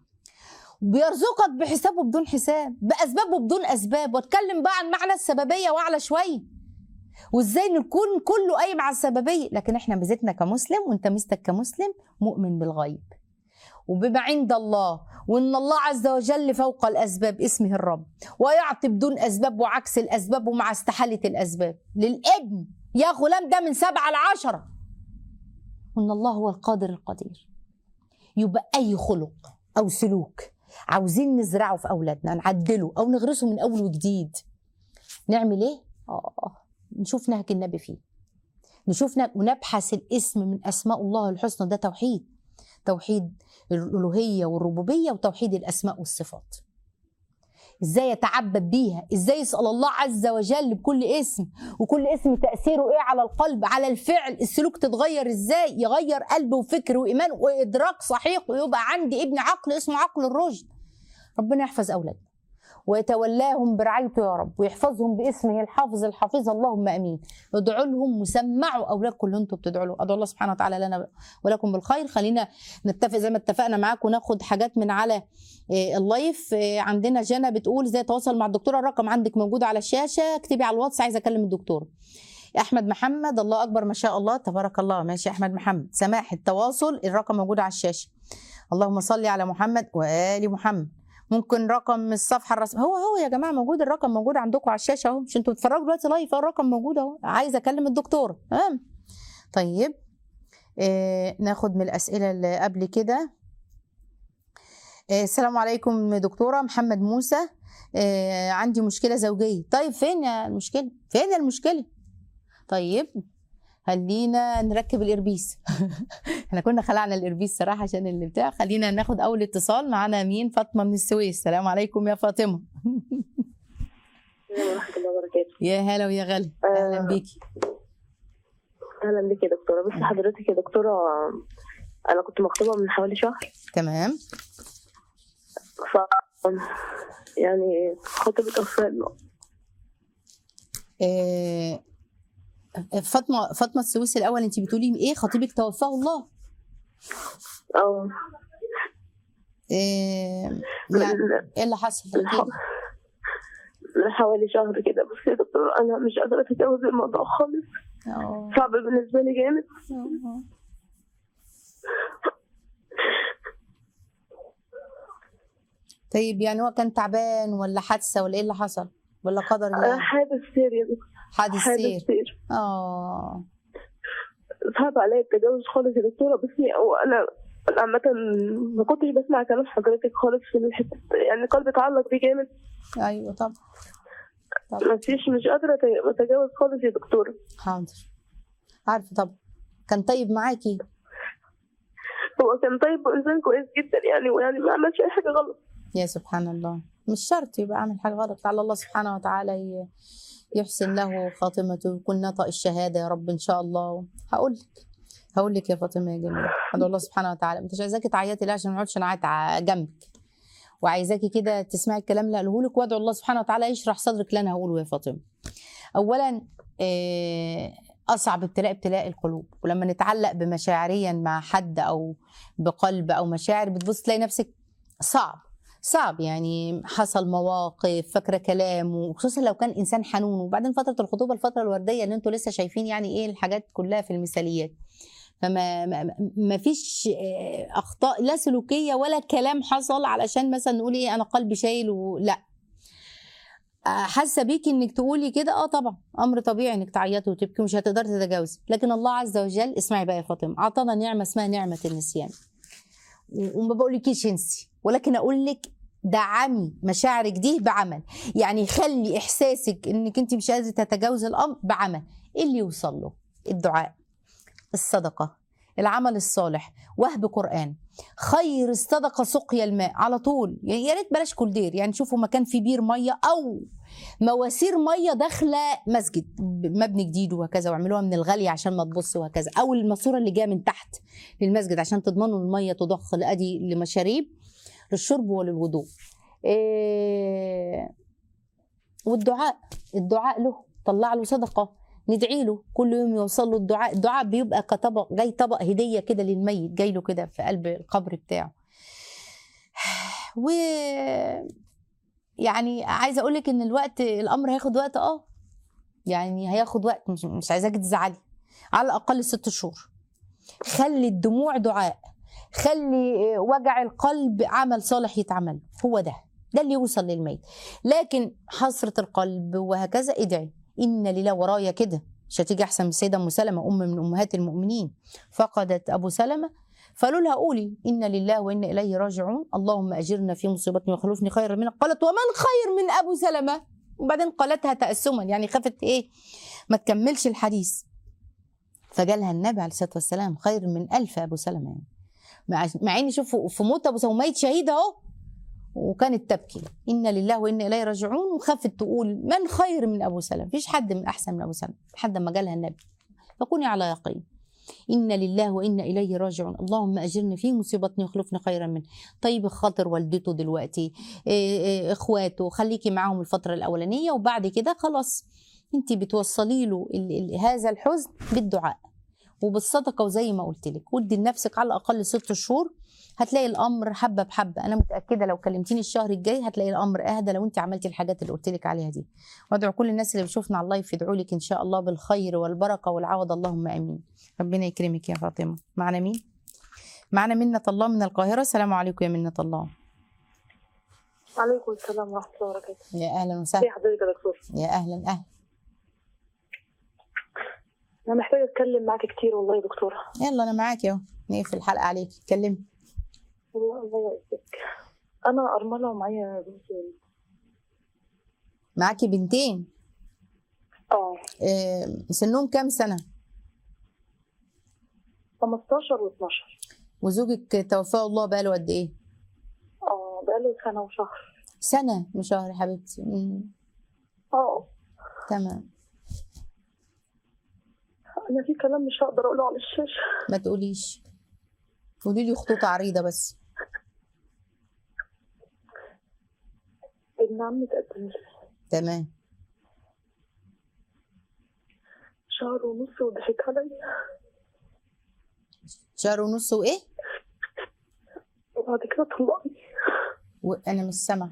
بيرزقك بحساب وبدون حساب باسباب وبدون اسباب واتكلم بقى عن معنى السببيه واعلى شويه وازاي نكون كله قايم على السببيه لكن احنا ميزتنا كمسلم وانت ميزتك كمسلم مؤمن بالغيب وبما عند الله وان الله عز وجل فوق الاسباب اسمه الرب ويعطي بدون اسباب وعكس الاسباب ومع استحاله الاسباب للابن يا غلام ده من سبعه لعشره وان الله هو القادر القدير يبقى اي خلق او سلوك عاوزين نزرعه في اولادنا نعدله او نغرسه من اول وجديد نعمل ايه اه نشوف نهج النبي فيه نشوف نهج ونبحث الاسم من اسماء الله الحسنى ده توحيد توحيد الالوهيه والربوبيه وتوحيد الاسماء والصفات ازاي يتعبد بيها ازاي يسال الله عز وجل بكل اسم وكل اسم تاثيره ايه على القلب على الفعل السلوك تتغير ازاي يغير قلب وفكر وايمان وادراك صحيح ويبقى عندي ابن عقل اسمه عقل الرشد ربنا يحفظ اولادنا ويتولاهم برعايته يا رب ويحفظهم باسمه الحافظ الحفيظ اللهم امين ادعوا لهم وسمعوا اولادكم اللي انتم بتدعوا له ادعو الله سبحانه وتعالى لنا ولكم بالخير خلينا نتفق زي ما اتفقنا معاكم وناخد حاجات من على آه، اللايف آه، عندنا جنى بتقول ازاي اتواصل مع الدكتوره الرقم عندك موجود على الشاشه اكتبي على الواتس عايزه اكلم الدكتور احمد محمد الله اكبر ما شاء الله تبارك الله ماشي يا احمد محمد سماح التواصل الرقم موجود على الشاشه اللهم صل على محمد وال محمد ممكن رقم الصفحه الرسميه هو هو يا جماعه موجود الرقم موجود عندكم على الشاشه اهو مش انتوا بتتفرجوا دلوقتي لايف أهو الرقم موجود اهو عايزه اكلم الدكتور تمام طيب آه ناخد من الاسئله اللي قبل كده آه السلام عليكم دكتوره محمد موسى آه عندي مشكله زوجيه طيب فين يا المشكله فين المشكله طيب خلينا نركب الاربيس احنا كنا خلعنا الاربيس صراحه عشان اللي بتاع خلينا ناخد اول اتصال معانا مين فاطمه من السويس السلام عليكم يا فاطمه السلام ورحمة الله وبركاته يا هلا ويا غالي اهلا آه. بيكي أهلا بك يا دكتورة بس حضرتك يا دكتورة أنا كنت مخطوبة من حوالي شهر تمام ف يعني خطيبة أخواننا آه، فاطمه فاطمه السويسي الاول انت بتقولي ايه خطيبك توفاه الله أو آه، من يعني ايه اللي حصل من حو- من حوالي شهر كده بس يا دكتورة أنا مش قادرة أتجاوز الموضوع خالص آه. صعب بالنسبة لي جامد آه. طيب يعني هو كان تعبان ولا حادثه ولا ايه اللي حصل ولا قدر آه، الله حادث سير يا دكتورة حادث حادث سير سير اه صعب عليا التجاوز خالص يا دكتورة بس هو أنا أنا عامة ما كنتش بسمع كلام حضرتك خالص في الحتة يعني قلبي اتعلق بيه جامد ايوه طبعا طبعا مفيش مش قادرة أت- أتجاوز خالص يا دكتورة حاضر عارفه طبعا كان طيب معاكي هو كان طيب وإنسان كويس جدا يعني ويعني ما عملش أي حاجة غلط يا سبحان الله مش شرط يبقى عامل حاجه غلط لعل الله سبحانه وتعالى ي- يحسن له خاتمته ويكون نطق الشهاده يا رب ان شاء الله هقول لك هقول لك يا فاطمه يا جميله ادعو الله سبحانه وتعالى مش عايزاكي تعيطي لا عشان ما اقعدش نعيط ع- جنبك وعايزاكي كده تسمعي الكلام اللي قاله لك وادعو الله سبحانه وتعالى يشرح صدرك اللي انا هقوله يا فاطمه اولا آه، اصعب ابتلاء ابتلاء القلوب ولما نتعلق بمشاعريا مع حد او بقلب او مشاعر بتبص تلاقي نفسك صعب صعب يعني حصل مواقف فاكره كلام وخصوصا لو كان انسان حنون وبعدين فتره الخطوبه الفتره الورديه اللي انتوا لسه شايفين يعني ايه الحاجات كلها في المثاليات فما ما- ما فيش آه، اخطاء لا سلوكيه ولا كلام حصل علشان مثلا نقول ايه انا قلبي شايل ولا حاسه بيكي انك تقولي كده اه طبعا امر طبيعي انك تعيطي وتبكي ومش هتقدري تتجاوزي لكن الله عز وجل اسمعي بقى يا فاطمه اعطانا نعمه اسمها نعمه النسيان و- وما بقولكيش انسي ولكن اقول لك دعمي مشاعرك دي بعمل يعني خلي احساسك انك انت مش قادره تتجاوزي الامر بعمل إيه اللي يوصل له الدعاء الصدقه العمل الصالح وهب قران خير الصدقه سقيا الماء على طول يعني يا ريت بلاش كولدير يعني شوفوا مكان فيه بير ميه او مواسير ميه داخله مسجد مبني جديد وهكذا واعملوها من الغاليه عشان ما تبص وهكذا او الماسوره اللي جايه من تحت للمسجد عشان تضمنوا الميه تضخ ادي لمشاريب للشرب وللوضوء إيه والدعاء الدعاء له طلع له صدقه ندعي له كل يوم يوصل له الدعاء الدعاء بيبقى كطبق جاي طبق هديه كده للميت جاي له كده في قلب القبر بتاعه و يعني عايزه اقول لك ان الوقت الامر هياخد وقت اه يعني هياخد وقت مش, مش عايزاكي تزعلي على الاقل ست شهور خلي الدموع دعاء خلي وجع القلب عمل صالح يتعمل هو ده ده اللي يوصل للميت لكن حسرة القلب وهكذا ادعي إن لله ورايا كده مش هتيجي أحسن من السيدة أم سلمة أم من أمهات المؤمنين فقدت أبو سلمة فقالوا لها قولي إن لله وإنا إليه راجعون اللهم أجرنا في مصيبتنا وخلفني خيرا منها قالت ومن خير من أبو سلمة وبعدين قالتها تأسما يعني خافت إيه ما تكملش الحديث فجالها النبي عليه الصلاة والسلام خير من ألف أبو سلمة يعني مع مع ان شوفوا في موت ابو سلمة ميت شهيد اهو وكانت تبكي إن لله وإنا إليه راجعون وخافت تقول من خير من أبو سلمة فيش حد من أحسن من أبو سلمة لحد ما جالها النبي فكوني على يقين إن لله وإنا إليه راجعون اللهم أجرني في مصيبتني واخلفني خيرا منه طيب خاطر والدته دلوقتي إيه إيه إخواته خليكي معاهم الفترة الأولانية وبعد كده خلاص أنت بتوصلي له ال- ال- هذا الحزن بالدعاء وبالصدقة وزي ما قلت لك ودي لنفسك على الأقل ست شهور هتلاقي الامر حبه بحبه انا متاكده لو كلمتيني الشهر الجاي هتلاقي الامر اهدى لو انت عملتي الحاجات اللي قلت لك عليها دي وادعو كل الناس اللي بيشوفنا على اللايف يدعوا لك ان شاء الله بالخير والبركه والعوض اللهم امين ربنا يكرمك يا فاطمه معنا مين معنا منة الله من القاهره السلام عليكم يا منة الله وعليكم السلام ورحمة الله وبركاته يا اهلا ازي وسهلا حضرتك يا دكتور يا اهلا اهلا أنا محتاجة أتكلم معاك كتير والله يا دكتورة يلا انا معاك اهو نقفل الحلقه عليك اتكلمي والله الله يعزك أنا أرملة ومعايا بنتين معاكي بنتين اه إيه سنهم كام سنه 15 و12 وزوجك توفاه الله بقاله قد ايه اه بقاله سنة وشهر سنه مش شهر يا حبيبتي مم. اه تمام أنا في كلام مش هقدر أقوله على الشاشة ما تقوليش قولي لي خطوط عريضة بس ابن عمي تقدم لي تمام شهر ونص وضحك عليا شهر ونص وايه وبعد كده طلقني وانا مش سامعه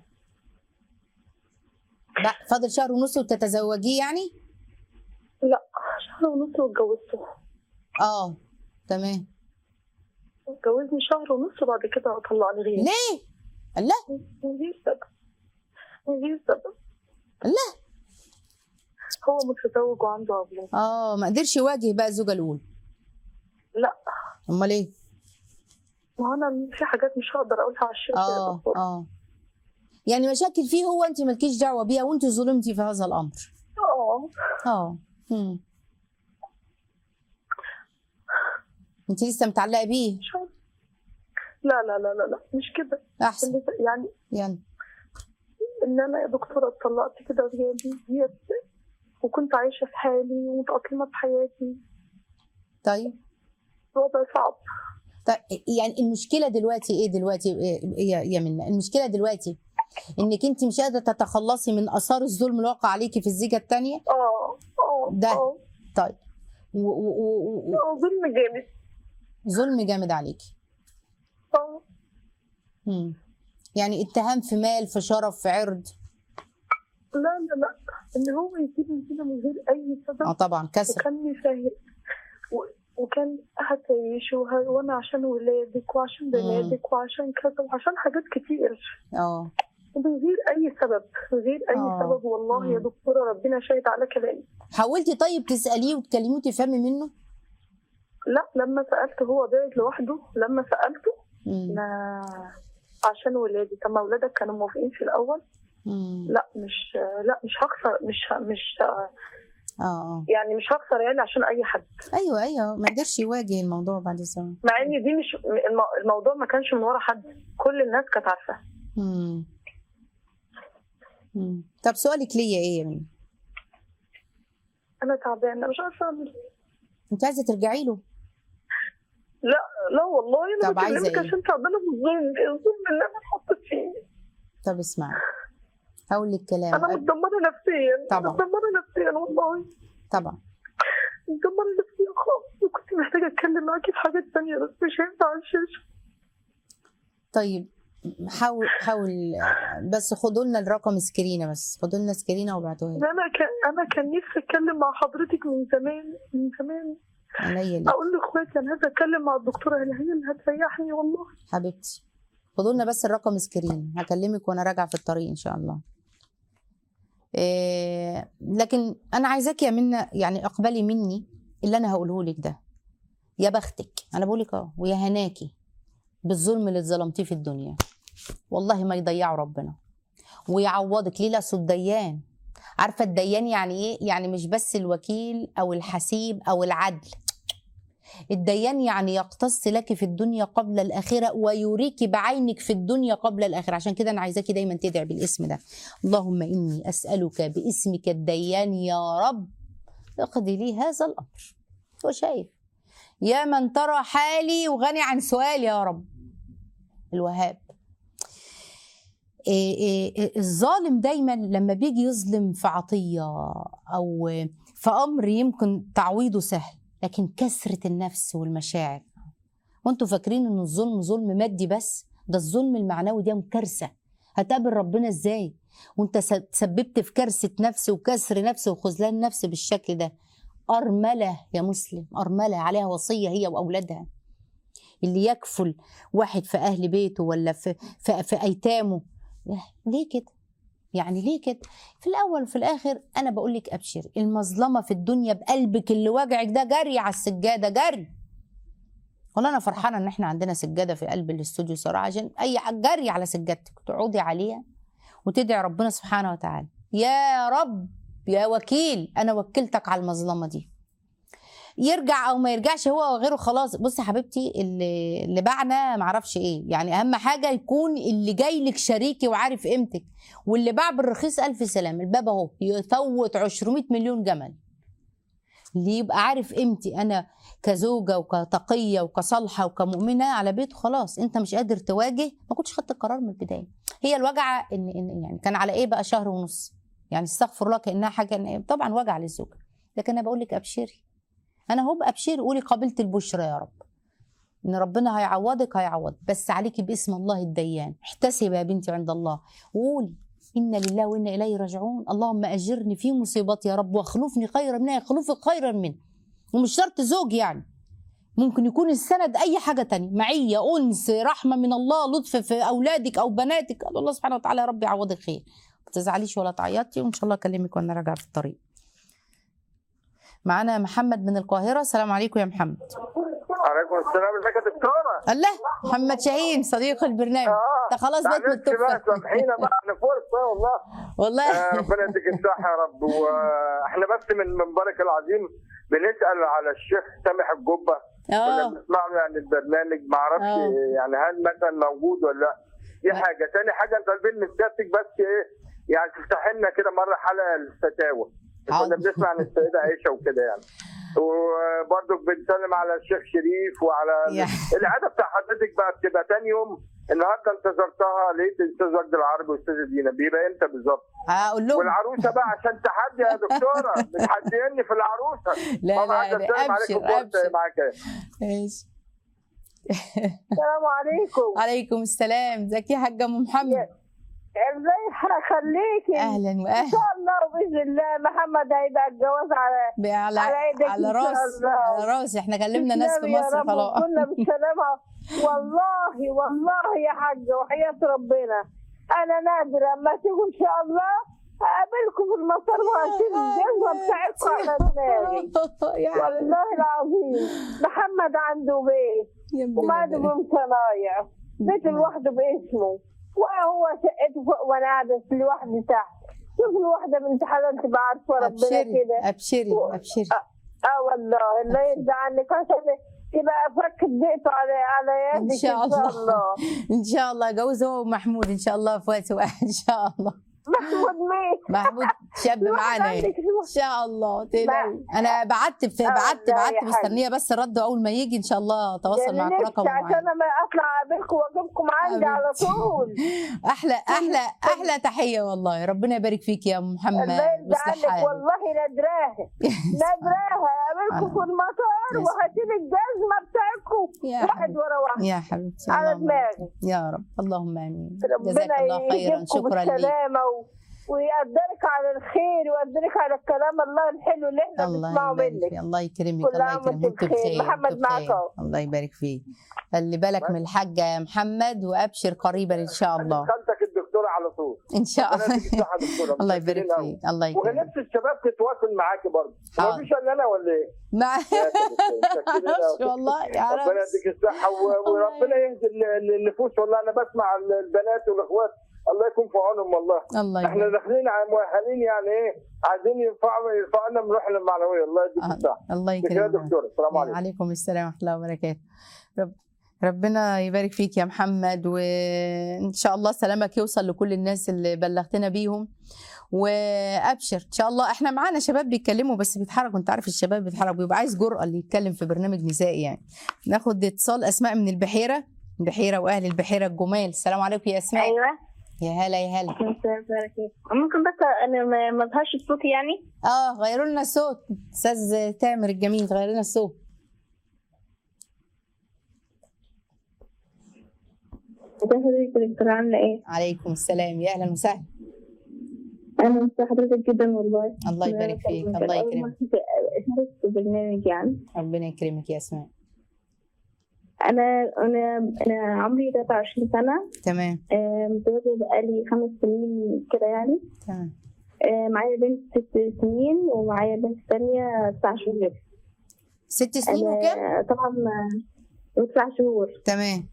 بقى فاضل شهر ونص وتتزوجيه يعني لا شهر ونص واتجوزته اه تمام اتجوزني شهر ونص وبعد كده طلقني غير ليه الله مفيش سبب مفيش سبب الله هو متزوج وعنده أولاد اه ما قدرش يواجه بقى الزوجه الاولى لا امال ايه ما انا في حاجات مش هقدر اقولها على الشاشه يا اه دكتور اه يعني مشاكل فيه هو انت مالكيش دعوه بيها وانت ظلمتي في هذا الامر اه اه مم. انت لسه متعلقه بيه مش عارفة. لا لا لا لا لا مش كده احسن اللي- يعني يعني ان انا يا دكتوره اتطلقت كده وجالي ديت وكنت عايشه في حالي ومتاقلمه بحياتي طيب الوضع صعب طيب يعني المشكله دلوقتي ايه دلوقتي إيه- يا يا منى المشكله دلوقتي انك انت مش قادره تتخلصي من اثار الظلم الواقع عليكي في الزيجه الثانيه اه اه ده. اه طيب و- و- و- و- آه، ظلم جامد ظلم جامد عليكي اه مم. يعني اتهام في مال في شرف في عرض لا لا لا ان هو يسيبني كده من غير اي اه سبب طبعا كسر وكان مسهل و- وكان هتعيش وه- وانا عشان ولادك وعشان بناتك وعشان كذا وعشان حاجات كتير اه ومن غير اي سبب من غير اي آه. سبب والله يا مم. دكتوره ربنا شاهد على كلامي حاولتي طيب تساليه وتكلميه وتفهمي منه لا لما سالت هو بعد لوحده لما سالته مم. ما عشان ولادي طب ما ولادك كانوا موافقين في الاول مم. لا مش لا مش هخسر مش مش اه اه يعني مش هخسر يعني عشان اي حد ايوه ايوه ما قدرش يواجه الموضوع بعد الزمن مع ان دي مش الم- الموضوع ما كانش من ورا حد كل الناس كانت عارفه مم. مم. طب سؤالك ليا ايه يا منى انا تعبانه مش عارفه اعمل إيه. انت عايزه ترجعي له لا لا والله انا طب عايزة بكلمك إيه؟ عشان تعبانه من الظلم الظلم اللي انا اتحطيت فيه طب اسمعي هقول لك كلام انا متدمره نفسيا طبعا. متدمره نفسيا والله طبعا متدمره نفسيا خالص وكنت محتاجه اتكلم معاكي في حاجات تانية بس مش هينفع على الشاشه طيب حاول حاول بس خدوا لنا الرقم سكرينه بس خدوا لنا سكرينه وابعتوها لي انا كان انا كان نفسي اتكلم مع حضرتك من زمان من زمان عينيا ليك اقول لاخواتي انا عايزه اتكلم مع الدكتوره هي هي اللي هتريحني والله حبيبتي خدوا لنا بس الرقم سكرين هكلمك وانا راجعه في الطريق ان شاء الله إيه لكن انا عايزاك يا منى يعني اقبلي مني اللي انا هقوله لك ده يا بختك انا بقول لك اه ويا هناكي بالظلم اللي اتظلمتيه في الدنيا والله ما يضيعه ربنا ويعوضك ليه لأصل الديان عارفه الديان يعني ايه يعني مش بس الوكيل او الحسيب او العدل الديان يعني يقتص لك في الدنيا قبل الآخرة ويريك بعينك في الدنيا قبل الآخرة عشان كده أنا عايزاكي دايما تدعي بالاسم ده اللهم إني أسألك باسمك الديان يا رب اقضي لي هذا الأمر هو شايف يا من ترى حالي وغني عن سؤالي يا رب الوهاب إيه إيه إيه الظالم دايما لما بيجي يظلم في عطية أو في أمر يمكن تعويضه سهل لكن كسرة النفس والمشاعر وانتوا فاكرين ان الظلم ظلم مادي بس ده الظلم المعنوي ده كارثة هتقابل ربنا ازاي وانت س- تسببت في كارثة نفس وكسر نفس وخذلان نفس بالشكل ده أرملة يا مسلم أرملة عليها وصية هي وأولادها اللي يكفل واحد في أهل بيته ولا في, في, في أيتامه ليه كده يعني ليه كده في الاول وفي الاخر انا بقول لك ابشري المظلمه في الدنيا بقلبك اللي واجعك ده جري على السجاده جري والله انا فرحانه ان احنا عندنا سجاده في قلب الاستوديو صراحه عشان اي حاجة جري على سجادتك تقعدي عليها وتدعي ربنا سبحانه وتعالى يا رب يا وكيل انا وكلتك على المظلمه دي يرجع او ما يرجعش هو او غيره خلاص بصي يا حبيبتي اللي اللي باعنا معرفش ايه يعني اهم حاجه يكون اللي جاي لك شريكي وعارف قيمتك واللي باع بالرخيص الف سلام الباب اهو يفوت 200 مليون جمل اللي يبقى عارف قيمتي انا كزوجه وكتقيه وكصالحه وكمؤمنه على بيته خلاص انت مش قادر تواجه ما كنتش خدت القرار من البدايه هي الوجعه ان ان يعني كان على ايه بقى شهر ونص يعني استغفر الله كانها حاجه طبعا وجع للزوجه لكن انا بقول لك ابشري انا هو ابشري قولي قبلت البشرى يا رب ان ربنا هيعوضك هيعوض بس عليكي باسم الله الديان احتسبي يا بنتي عند الله وقولي إنا لله وإنا إليه راجعون اللهم أجرني في مصيبتي يا رب واخلفني خيرا منها يخلفك خيرا منه ومش شرط زوج يعني ممكن يكون السند أي حاجة تانية معية أنس رحمة من الله لطف في أولادك أو بناتك قال الله سبحانه وتعالى يا رب يعوضك خير ما تزعليش ولا تعيطي وإن شاء الله أكلمك وأنا راجعة في الطريق معانا محمد من القاهرة السلام عليكم يا محمد عليكم السلام ازيك يا دكتوره الله محمد شاهين صديق البرنامج اه انت خلاص بقيت معلش بقى متفق سامحينا بقى احنا فرصه والله والله آه، ربنا يديك الصحه يا رب واحنا بس من منبرك العظيم بنسال على الشيخ سامح الجبه كنا اه بنسمع له يعني البرنامج ما اعرفش آه. يعني هل مثلا موجود ولا لا دي لا. حاجه تاني حاجه انت طالبين من سيادتك بس ايه يعني تفتح لنا كده مره حلقه الفتاوى حاضر. كنا بنسمع عن السيده عائشه وكده يعني وبرضك بنسلم على الشيخ شريف وعلى يا. العاده بتاع حضرتك بقى بتبقى تاني يوم النهارده انتظرتها لقيت الاستاذ وجد العربي والاستاذ دينا بيبقى امتى بالظبط هقول لهم والعروسه بقى عشان تحدي يا دكتوره بتحديني في العروسه لا ماما لا عايزه لا تسلم ابشر عليكم وقت ابشر معاك ماشي السلام عليكم عليكم السلام ازيك يا حاجه ام محمد ازاي هخليكي اهلا ان واهلا شاء الله باذن الله محمد هيبقى الجواز على ب- على على ايدك على إن شاء راس الله. على راسي احنا كلمنا ناس في تسلمي يا مصر رب خلاص وكنا بالسلامة والله والله يا حاجة وحياة ربنا أنا نادرة أما تيجوا إن شاء الله أقابلكم في المطار وهشيل الجزمة بتاعتكم على دماغي يا والله العظيم محمد عنده بيت يا ابن وما البلد. عنده صنايع بيت لوحده باسمه وهو شقته فوق وانا قاعده لوحدي تحت شوف الواحده بنت حلال تبقى عارفه ربنا ابشري كده ابشري ابشري اه والله الله يرضى عنك عشان يبقى فك بيته على على يدك ان شاء الله ان شاء الله جوز هو ومحمود ان شاء الله في وقت واحد ان شاء الله محمود مين؟ محمود شاب الواحد معانا يعني. عندك ان شاء الله تقلقي انا بعت في آه، بعت لا بعت يا حاج. مستنيه بس الرد اول ما يجي ان شاء الله اتواصل معاك يعني رقم نفسي عشان معين انا اطلع اقابلكم واجيبكم عندي على طول احلى احلى احلى تحيه والله ربنا يبارك فيك يا أم محمد الله يرضى ويصلح عنك حالك والله نادراها نادراها اقابلكم في المطار يا وهشيل الجزمه بتاعتكم يا واحد حبيبتي. ورا واحد يا حبيبتي على اللهم دماغي. يا رب اللهم امين جزاك ربنا الله خيرا يجيبكم شكرا لك بالسلامه و... ويقدرك على الخير ويقدرك على الكلام الله الحلو اللي احنا الله بنسمعه يبارك منك فيك الله يكرمك كل الله عام يكرمك وانت وانت بخير. بخير محمد وانت معاك بخير. اهو. الله يبارك فيك خلي بالك من الحاجه يا محمد وابشر قريبا ان شاء الله خالتك الدكتوره على طول ان شاء ربنا الله يديك الصحه يا دكتوره الله يبارك متشكرين أوي. فيك الله يكرمك ونفس الشباب تتواصل معاكي برضه حاضر. ما فيش الا انا ولا ايه؟ مع متشكرين أوي. والله يا ربنا رب يديك الصحه و- وربنا يهدي ال- النفوس والله انا بسمع البنات والاخوات الله يكون في عونهم والله الله احنا يبارك داخلين على مؤهلين يعني ايه عايزين يرفعوا يرفعوا لنا من روحنا المعنويه الله يديك آه، الصحه الله كده يا يكرمك دكتوره السلام عليكم عليكم السلام ورحمه الله وبركاته رب ربنا يبارك فيك يا محمد وان شاء الله سلامك يوصل لكل الناس اللي بلغتنا بيهم وابشر ان شاء الله احنا معانا شباب بيتكلموا بس بيتحركوا انت عارف الشباب بيتحرك بيبقى عايز جرأه اللي يتكلم في برنامج نسائي يعني ناخد اتصال اسماء من البحيره البحيره واهل البحيره الجمال السلام عليكم يا اسماء ايوه يا هلا يا هلا ممكن بس انا ما ما اظهرش صوتي يعني اه غيروا لنا الصوت استاذ تامر الجميل غير لنا الصوت ازي حضرتك يا دكتورة عاملة ايه؟ عليكم السلام يا اهلا وسهلا انا مبسوطة حضرتك جدا والله الله يبارك فيك أنا الله أول يكرمك مرة اشارك في برنامج يعني ربنا يكرمك يا اسماء انا انا انا عمري 23 سنة تمام آه، متزوجة بقالي خمس سنين كده يعني تمام آه، معايا بنت ست سنين ومعايا بنت تانية تسع شهور ست سنين وكم انا طبعا ما- تسع شهور تمام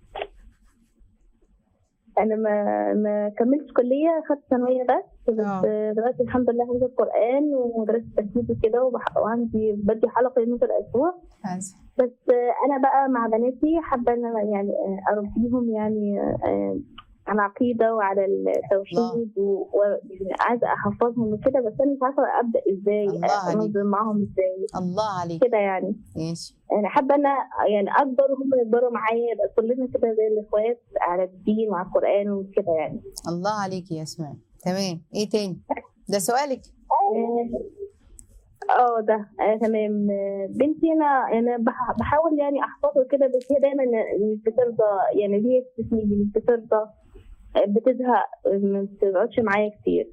انا ما ما كملتش كليه خدت ثانويه بس بس آه. دلوقتي الحمد لله حفظت القران ومدرسه تجديد وكده وبح- وعندي بدي حلقه يوم في الاسبوع عايز- بس انا بقى مع بناتي حابه ان انا يعني اربيهم يعني آه، على عقيده وعلى التوحيد و- وعايزه احفظهم وكده بس انا مش عارفه ابدا ازاي الله عليك. انظم معاهم ازاي الله عليك كده يعني ماشي انا حابه ان أنا يعني اكبر وهم يكبروا معايا يبقى كلنا كده زي الاخوات على الدين وعلى القران وكده يعني الله عليك يا اسماء تمام ايه تاني ده سؤالك اه ده آه تمام آه، بنتي انا انا بح- بحاول يعني احفظها كده بس هي دايما مش بترضى يعني هي بتسندني مش بترضى آه، بتزهق آه، ما بتقعدش معايا كتير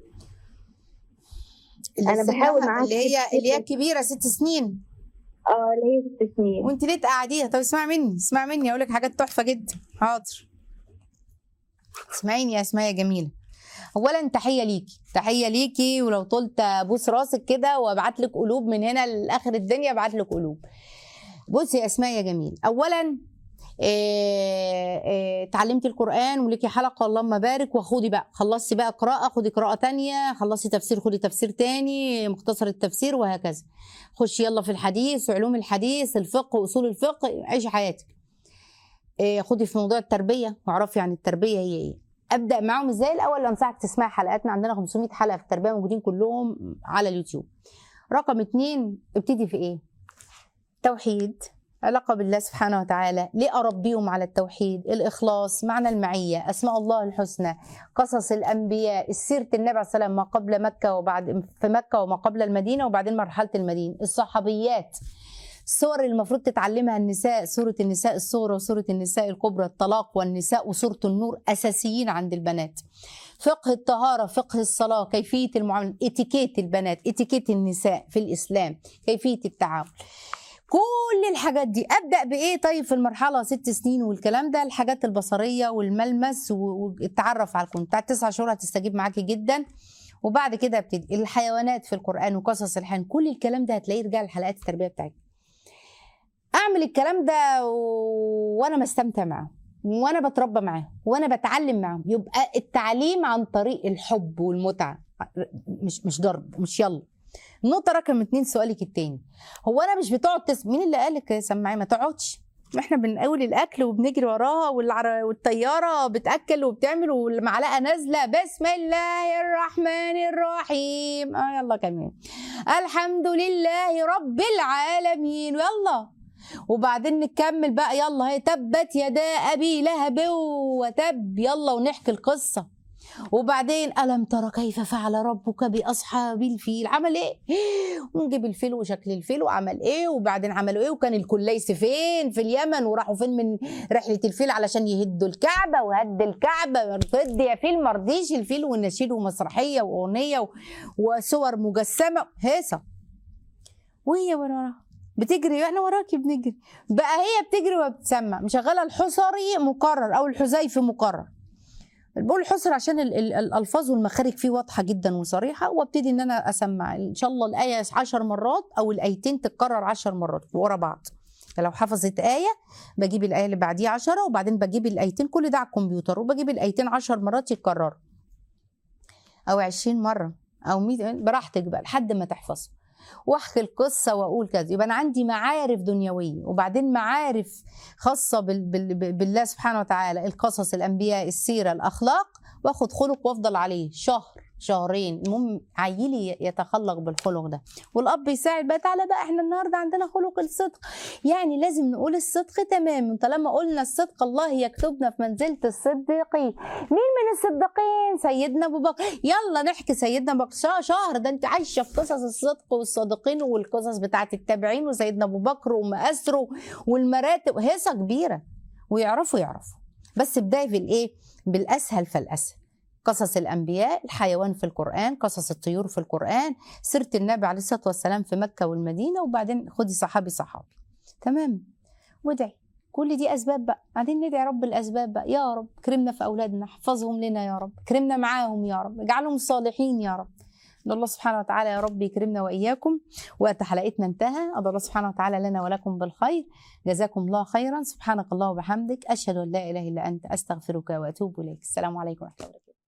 اللي أنا سنها- بحاول معاك اللي هي كتير. اللي هي الكبيره ست سنين اه اللي هي ست سنين وانت ليه تقعديها طب اسمعي مني اسمعي مني اقول لك حاجات تحفه جدا حاضر اسمعيني يا اسماء يا جميله اولا تحيه ليكي تحيه ليكي ولو طلت ابوس راسك كده وابعت لك قلوب من هنا لاخر الدنيا ابعت لك قلوب بصي يا اسماء يا جميل اولا آه، آه، اتعلمتي القران وليكي حلقه اللهم بارك وخدي بقى خلصتي بقى قراءه خدي قراءه تانية خلصتي تفسير خدي تفسير تاني مختصر التفسير وهكذا خشي يلا في الحديث علوم الحديث الفقه واصول الفقه عيشي حياتك آه، خدي في موضوع التربيه واعرفي عن التربيه هي ايه ابدا معاهم ازاي الاول انصحك تسمعي حلقاتنا عندنا 500 حلقه في التربيه موجودين كلهم على اليوتيوب رقم اتنين ابتدي في ايه توحيد علاقة بالله سبحانه وتعالى ليه أربيهم على التوحيد الإخلاص معنى المعية أسماء الله الحسنى قصص الأنبياء سيرة النبي عليه السلام ما قبل مكة وبعد في مكة وما قبل المدينة وبعدين مرحلة المدينة الصحابيات الصور اللي المفروض تتعلمها النساء سورة النساء الصغرى وسورة النساء الكبرى الطلاق والنساء وسورة النور أساسيين عند البنات فقه الطهارة فقه الصلاة كيفية المعاملة اتيكيت البنات اتيكيت النساء في الإسلام كيفية التعامل كل الحاجات دي ابدا بايه طيب في المرحله ست سنين والكلام ده الحاجات البصريه والملمس والتعرف على الكون بتاع تسع شهور هتستجيب معاكي جدا وبعد كده ابتدي الحيوانات في القران وقصص الحيوان كل الكلام ده هتلاقيه يرجع لحلقات التربيه بتاعتك اعمل الكلام ده و- وانا بستمتع معاه وانا بتربى معاه وانا بتعلم معاهم يبقى التعليم عن طريق الحب والمتعه مش مش ضرب مش يلا النقطة رقم اتنين سؤالك التاني هو أنا مش بتقعد تس... مين اللي قالك يا سماعي ما تقعدش ما احنا بنقول الأكل وبنجري وراها والعر... والطيارة بتأكل وبتعمل والمعلقة نازلة بسم الله الرحمن الرحيم اه يلا كمان الحمد لله رب العالمين يلا وبعدين نكمل بقى يلا هي تبت يدا أبي لهب وتب يلا ونحكي القصة وبعدين ألم ترى كيف فعل ربك بأصحاب الفيل عمل إيه ونجيب الفيل وشكل الفيل وعمل إيه وبعدين عملوا إيه وكان الكليس فين في اليمن وراحوا فين من رحلة الفيل علشان يهدوا الكعبة وهد الكعبة رد يا فيل مرضيش الفيل ونشيد ومسرحية وأغنية و- وصور مجسمة هيصة وهي وراها بتجري احنا وراكي بنجري بقى هي بتجري وبتسمع مشغله الحصري مكرر او الحذيفي مكرر بقول الحصر عشان ال- ال- الالفاظ والمخارج فيه واضحه جدا وصريحه وابتدي ان انا اسمع ان شاء الله الايه 10 مرات او الايتين تتكرر 10 مرات ورا بعض فلو حفظت آية بجيب الآية اللي بعديها 10 وبعدين بجيب الآيتين كل ده على الكمبيوتر وبجيب الآيتين 10 مرات يتكرروا أو 20 مرة أو 100 براحتك بقى لحد ما تحفظ واحكي القصة واقول كذا يبقى انا عندي معارف دنيوية وبعدين معارف خاصة بال بال بالله سبحانه وتعالى القصص الانبياء السيرة الاخلاق واخد خلق وافضل عليه شهر شهرين المهم عيلي يتخلق بالخلق ده والاب يساعد بقى تعالى بقى احنا النهارده عندنا خلق الصدق يعني لازم نقول الصدق تمام طالما قلنا الصدق الله يكتبنا في منزله الصديقين مين من الصديقين سيدنا ابو بكر يلا نحكي سيدنا ابو بكر شا- شهر ده انت عايشه في قصص الصدق والصادقين والقصص بتاعه التابعين وسيدنا ابو بكر ومأسره والمراتب هيصه كبيره ويعرفوا يعرفوا بس بدايه في الايه بالاسهل فالاسهل قصص الانبياء الحيوان في القران قصص الطيور في القران سيره النبي عليه الصلاه والسلام في مكه والمدينه وبعدين خدي صحابي صحابي تمام وادعي كل دي اسباب بقى بعدين ندعي رب الاسباب بقى يا رب كرمنا في اولادنا احفظهم لنا يا رب كرمنا معاهم يا رب اجعلهم صالحين يا رب أدعو الله سبحانه وتعالى يا رب يكرمنا واياكم وقت حلقتنا انتهى أدعو الله سبحانه وتعالى لنا ولكم بالخير جزاكم الله خيرا سبحانك الله وبحمدك اشهد ان لا اله الا انت استغفرك واتوب اليك السلام عليكم ورحمه الله وبركاته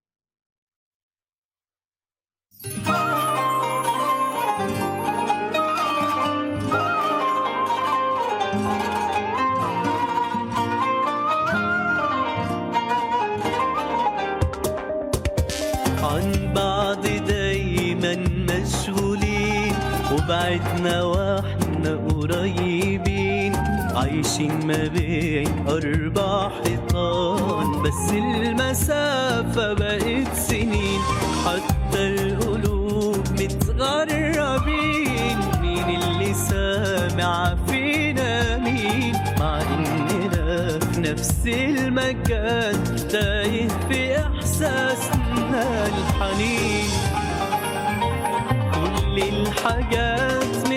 عن بعض دايما مشغولين وبعدنا واحنا قريبين عايشين ما بين أربع حيطان بس المسافة بقت سنين حتى القلوب متغربين مين اللي سامع فينا مين مع إننا في نفس المكان تايه في إحساسنا الحنين كل الحاجات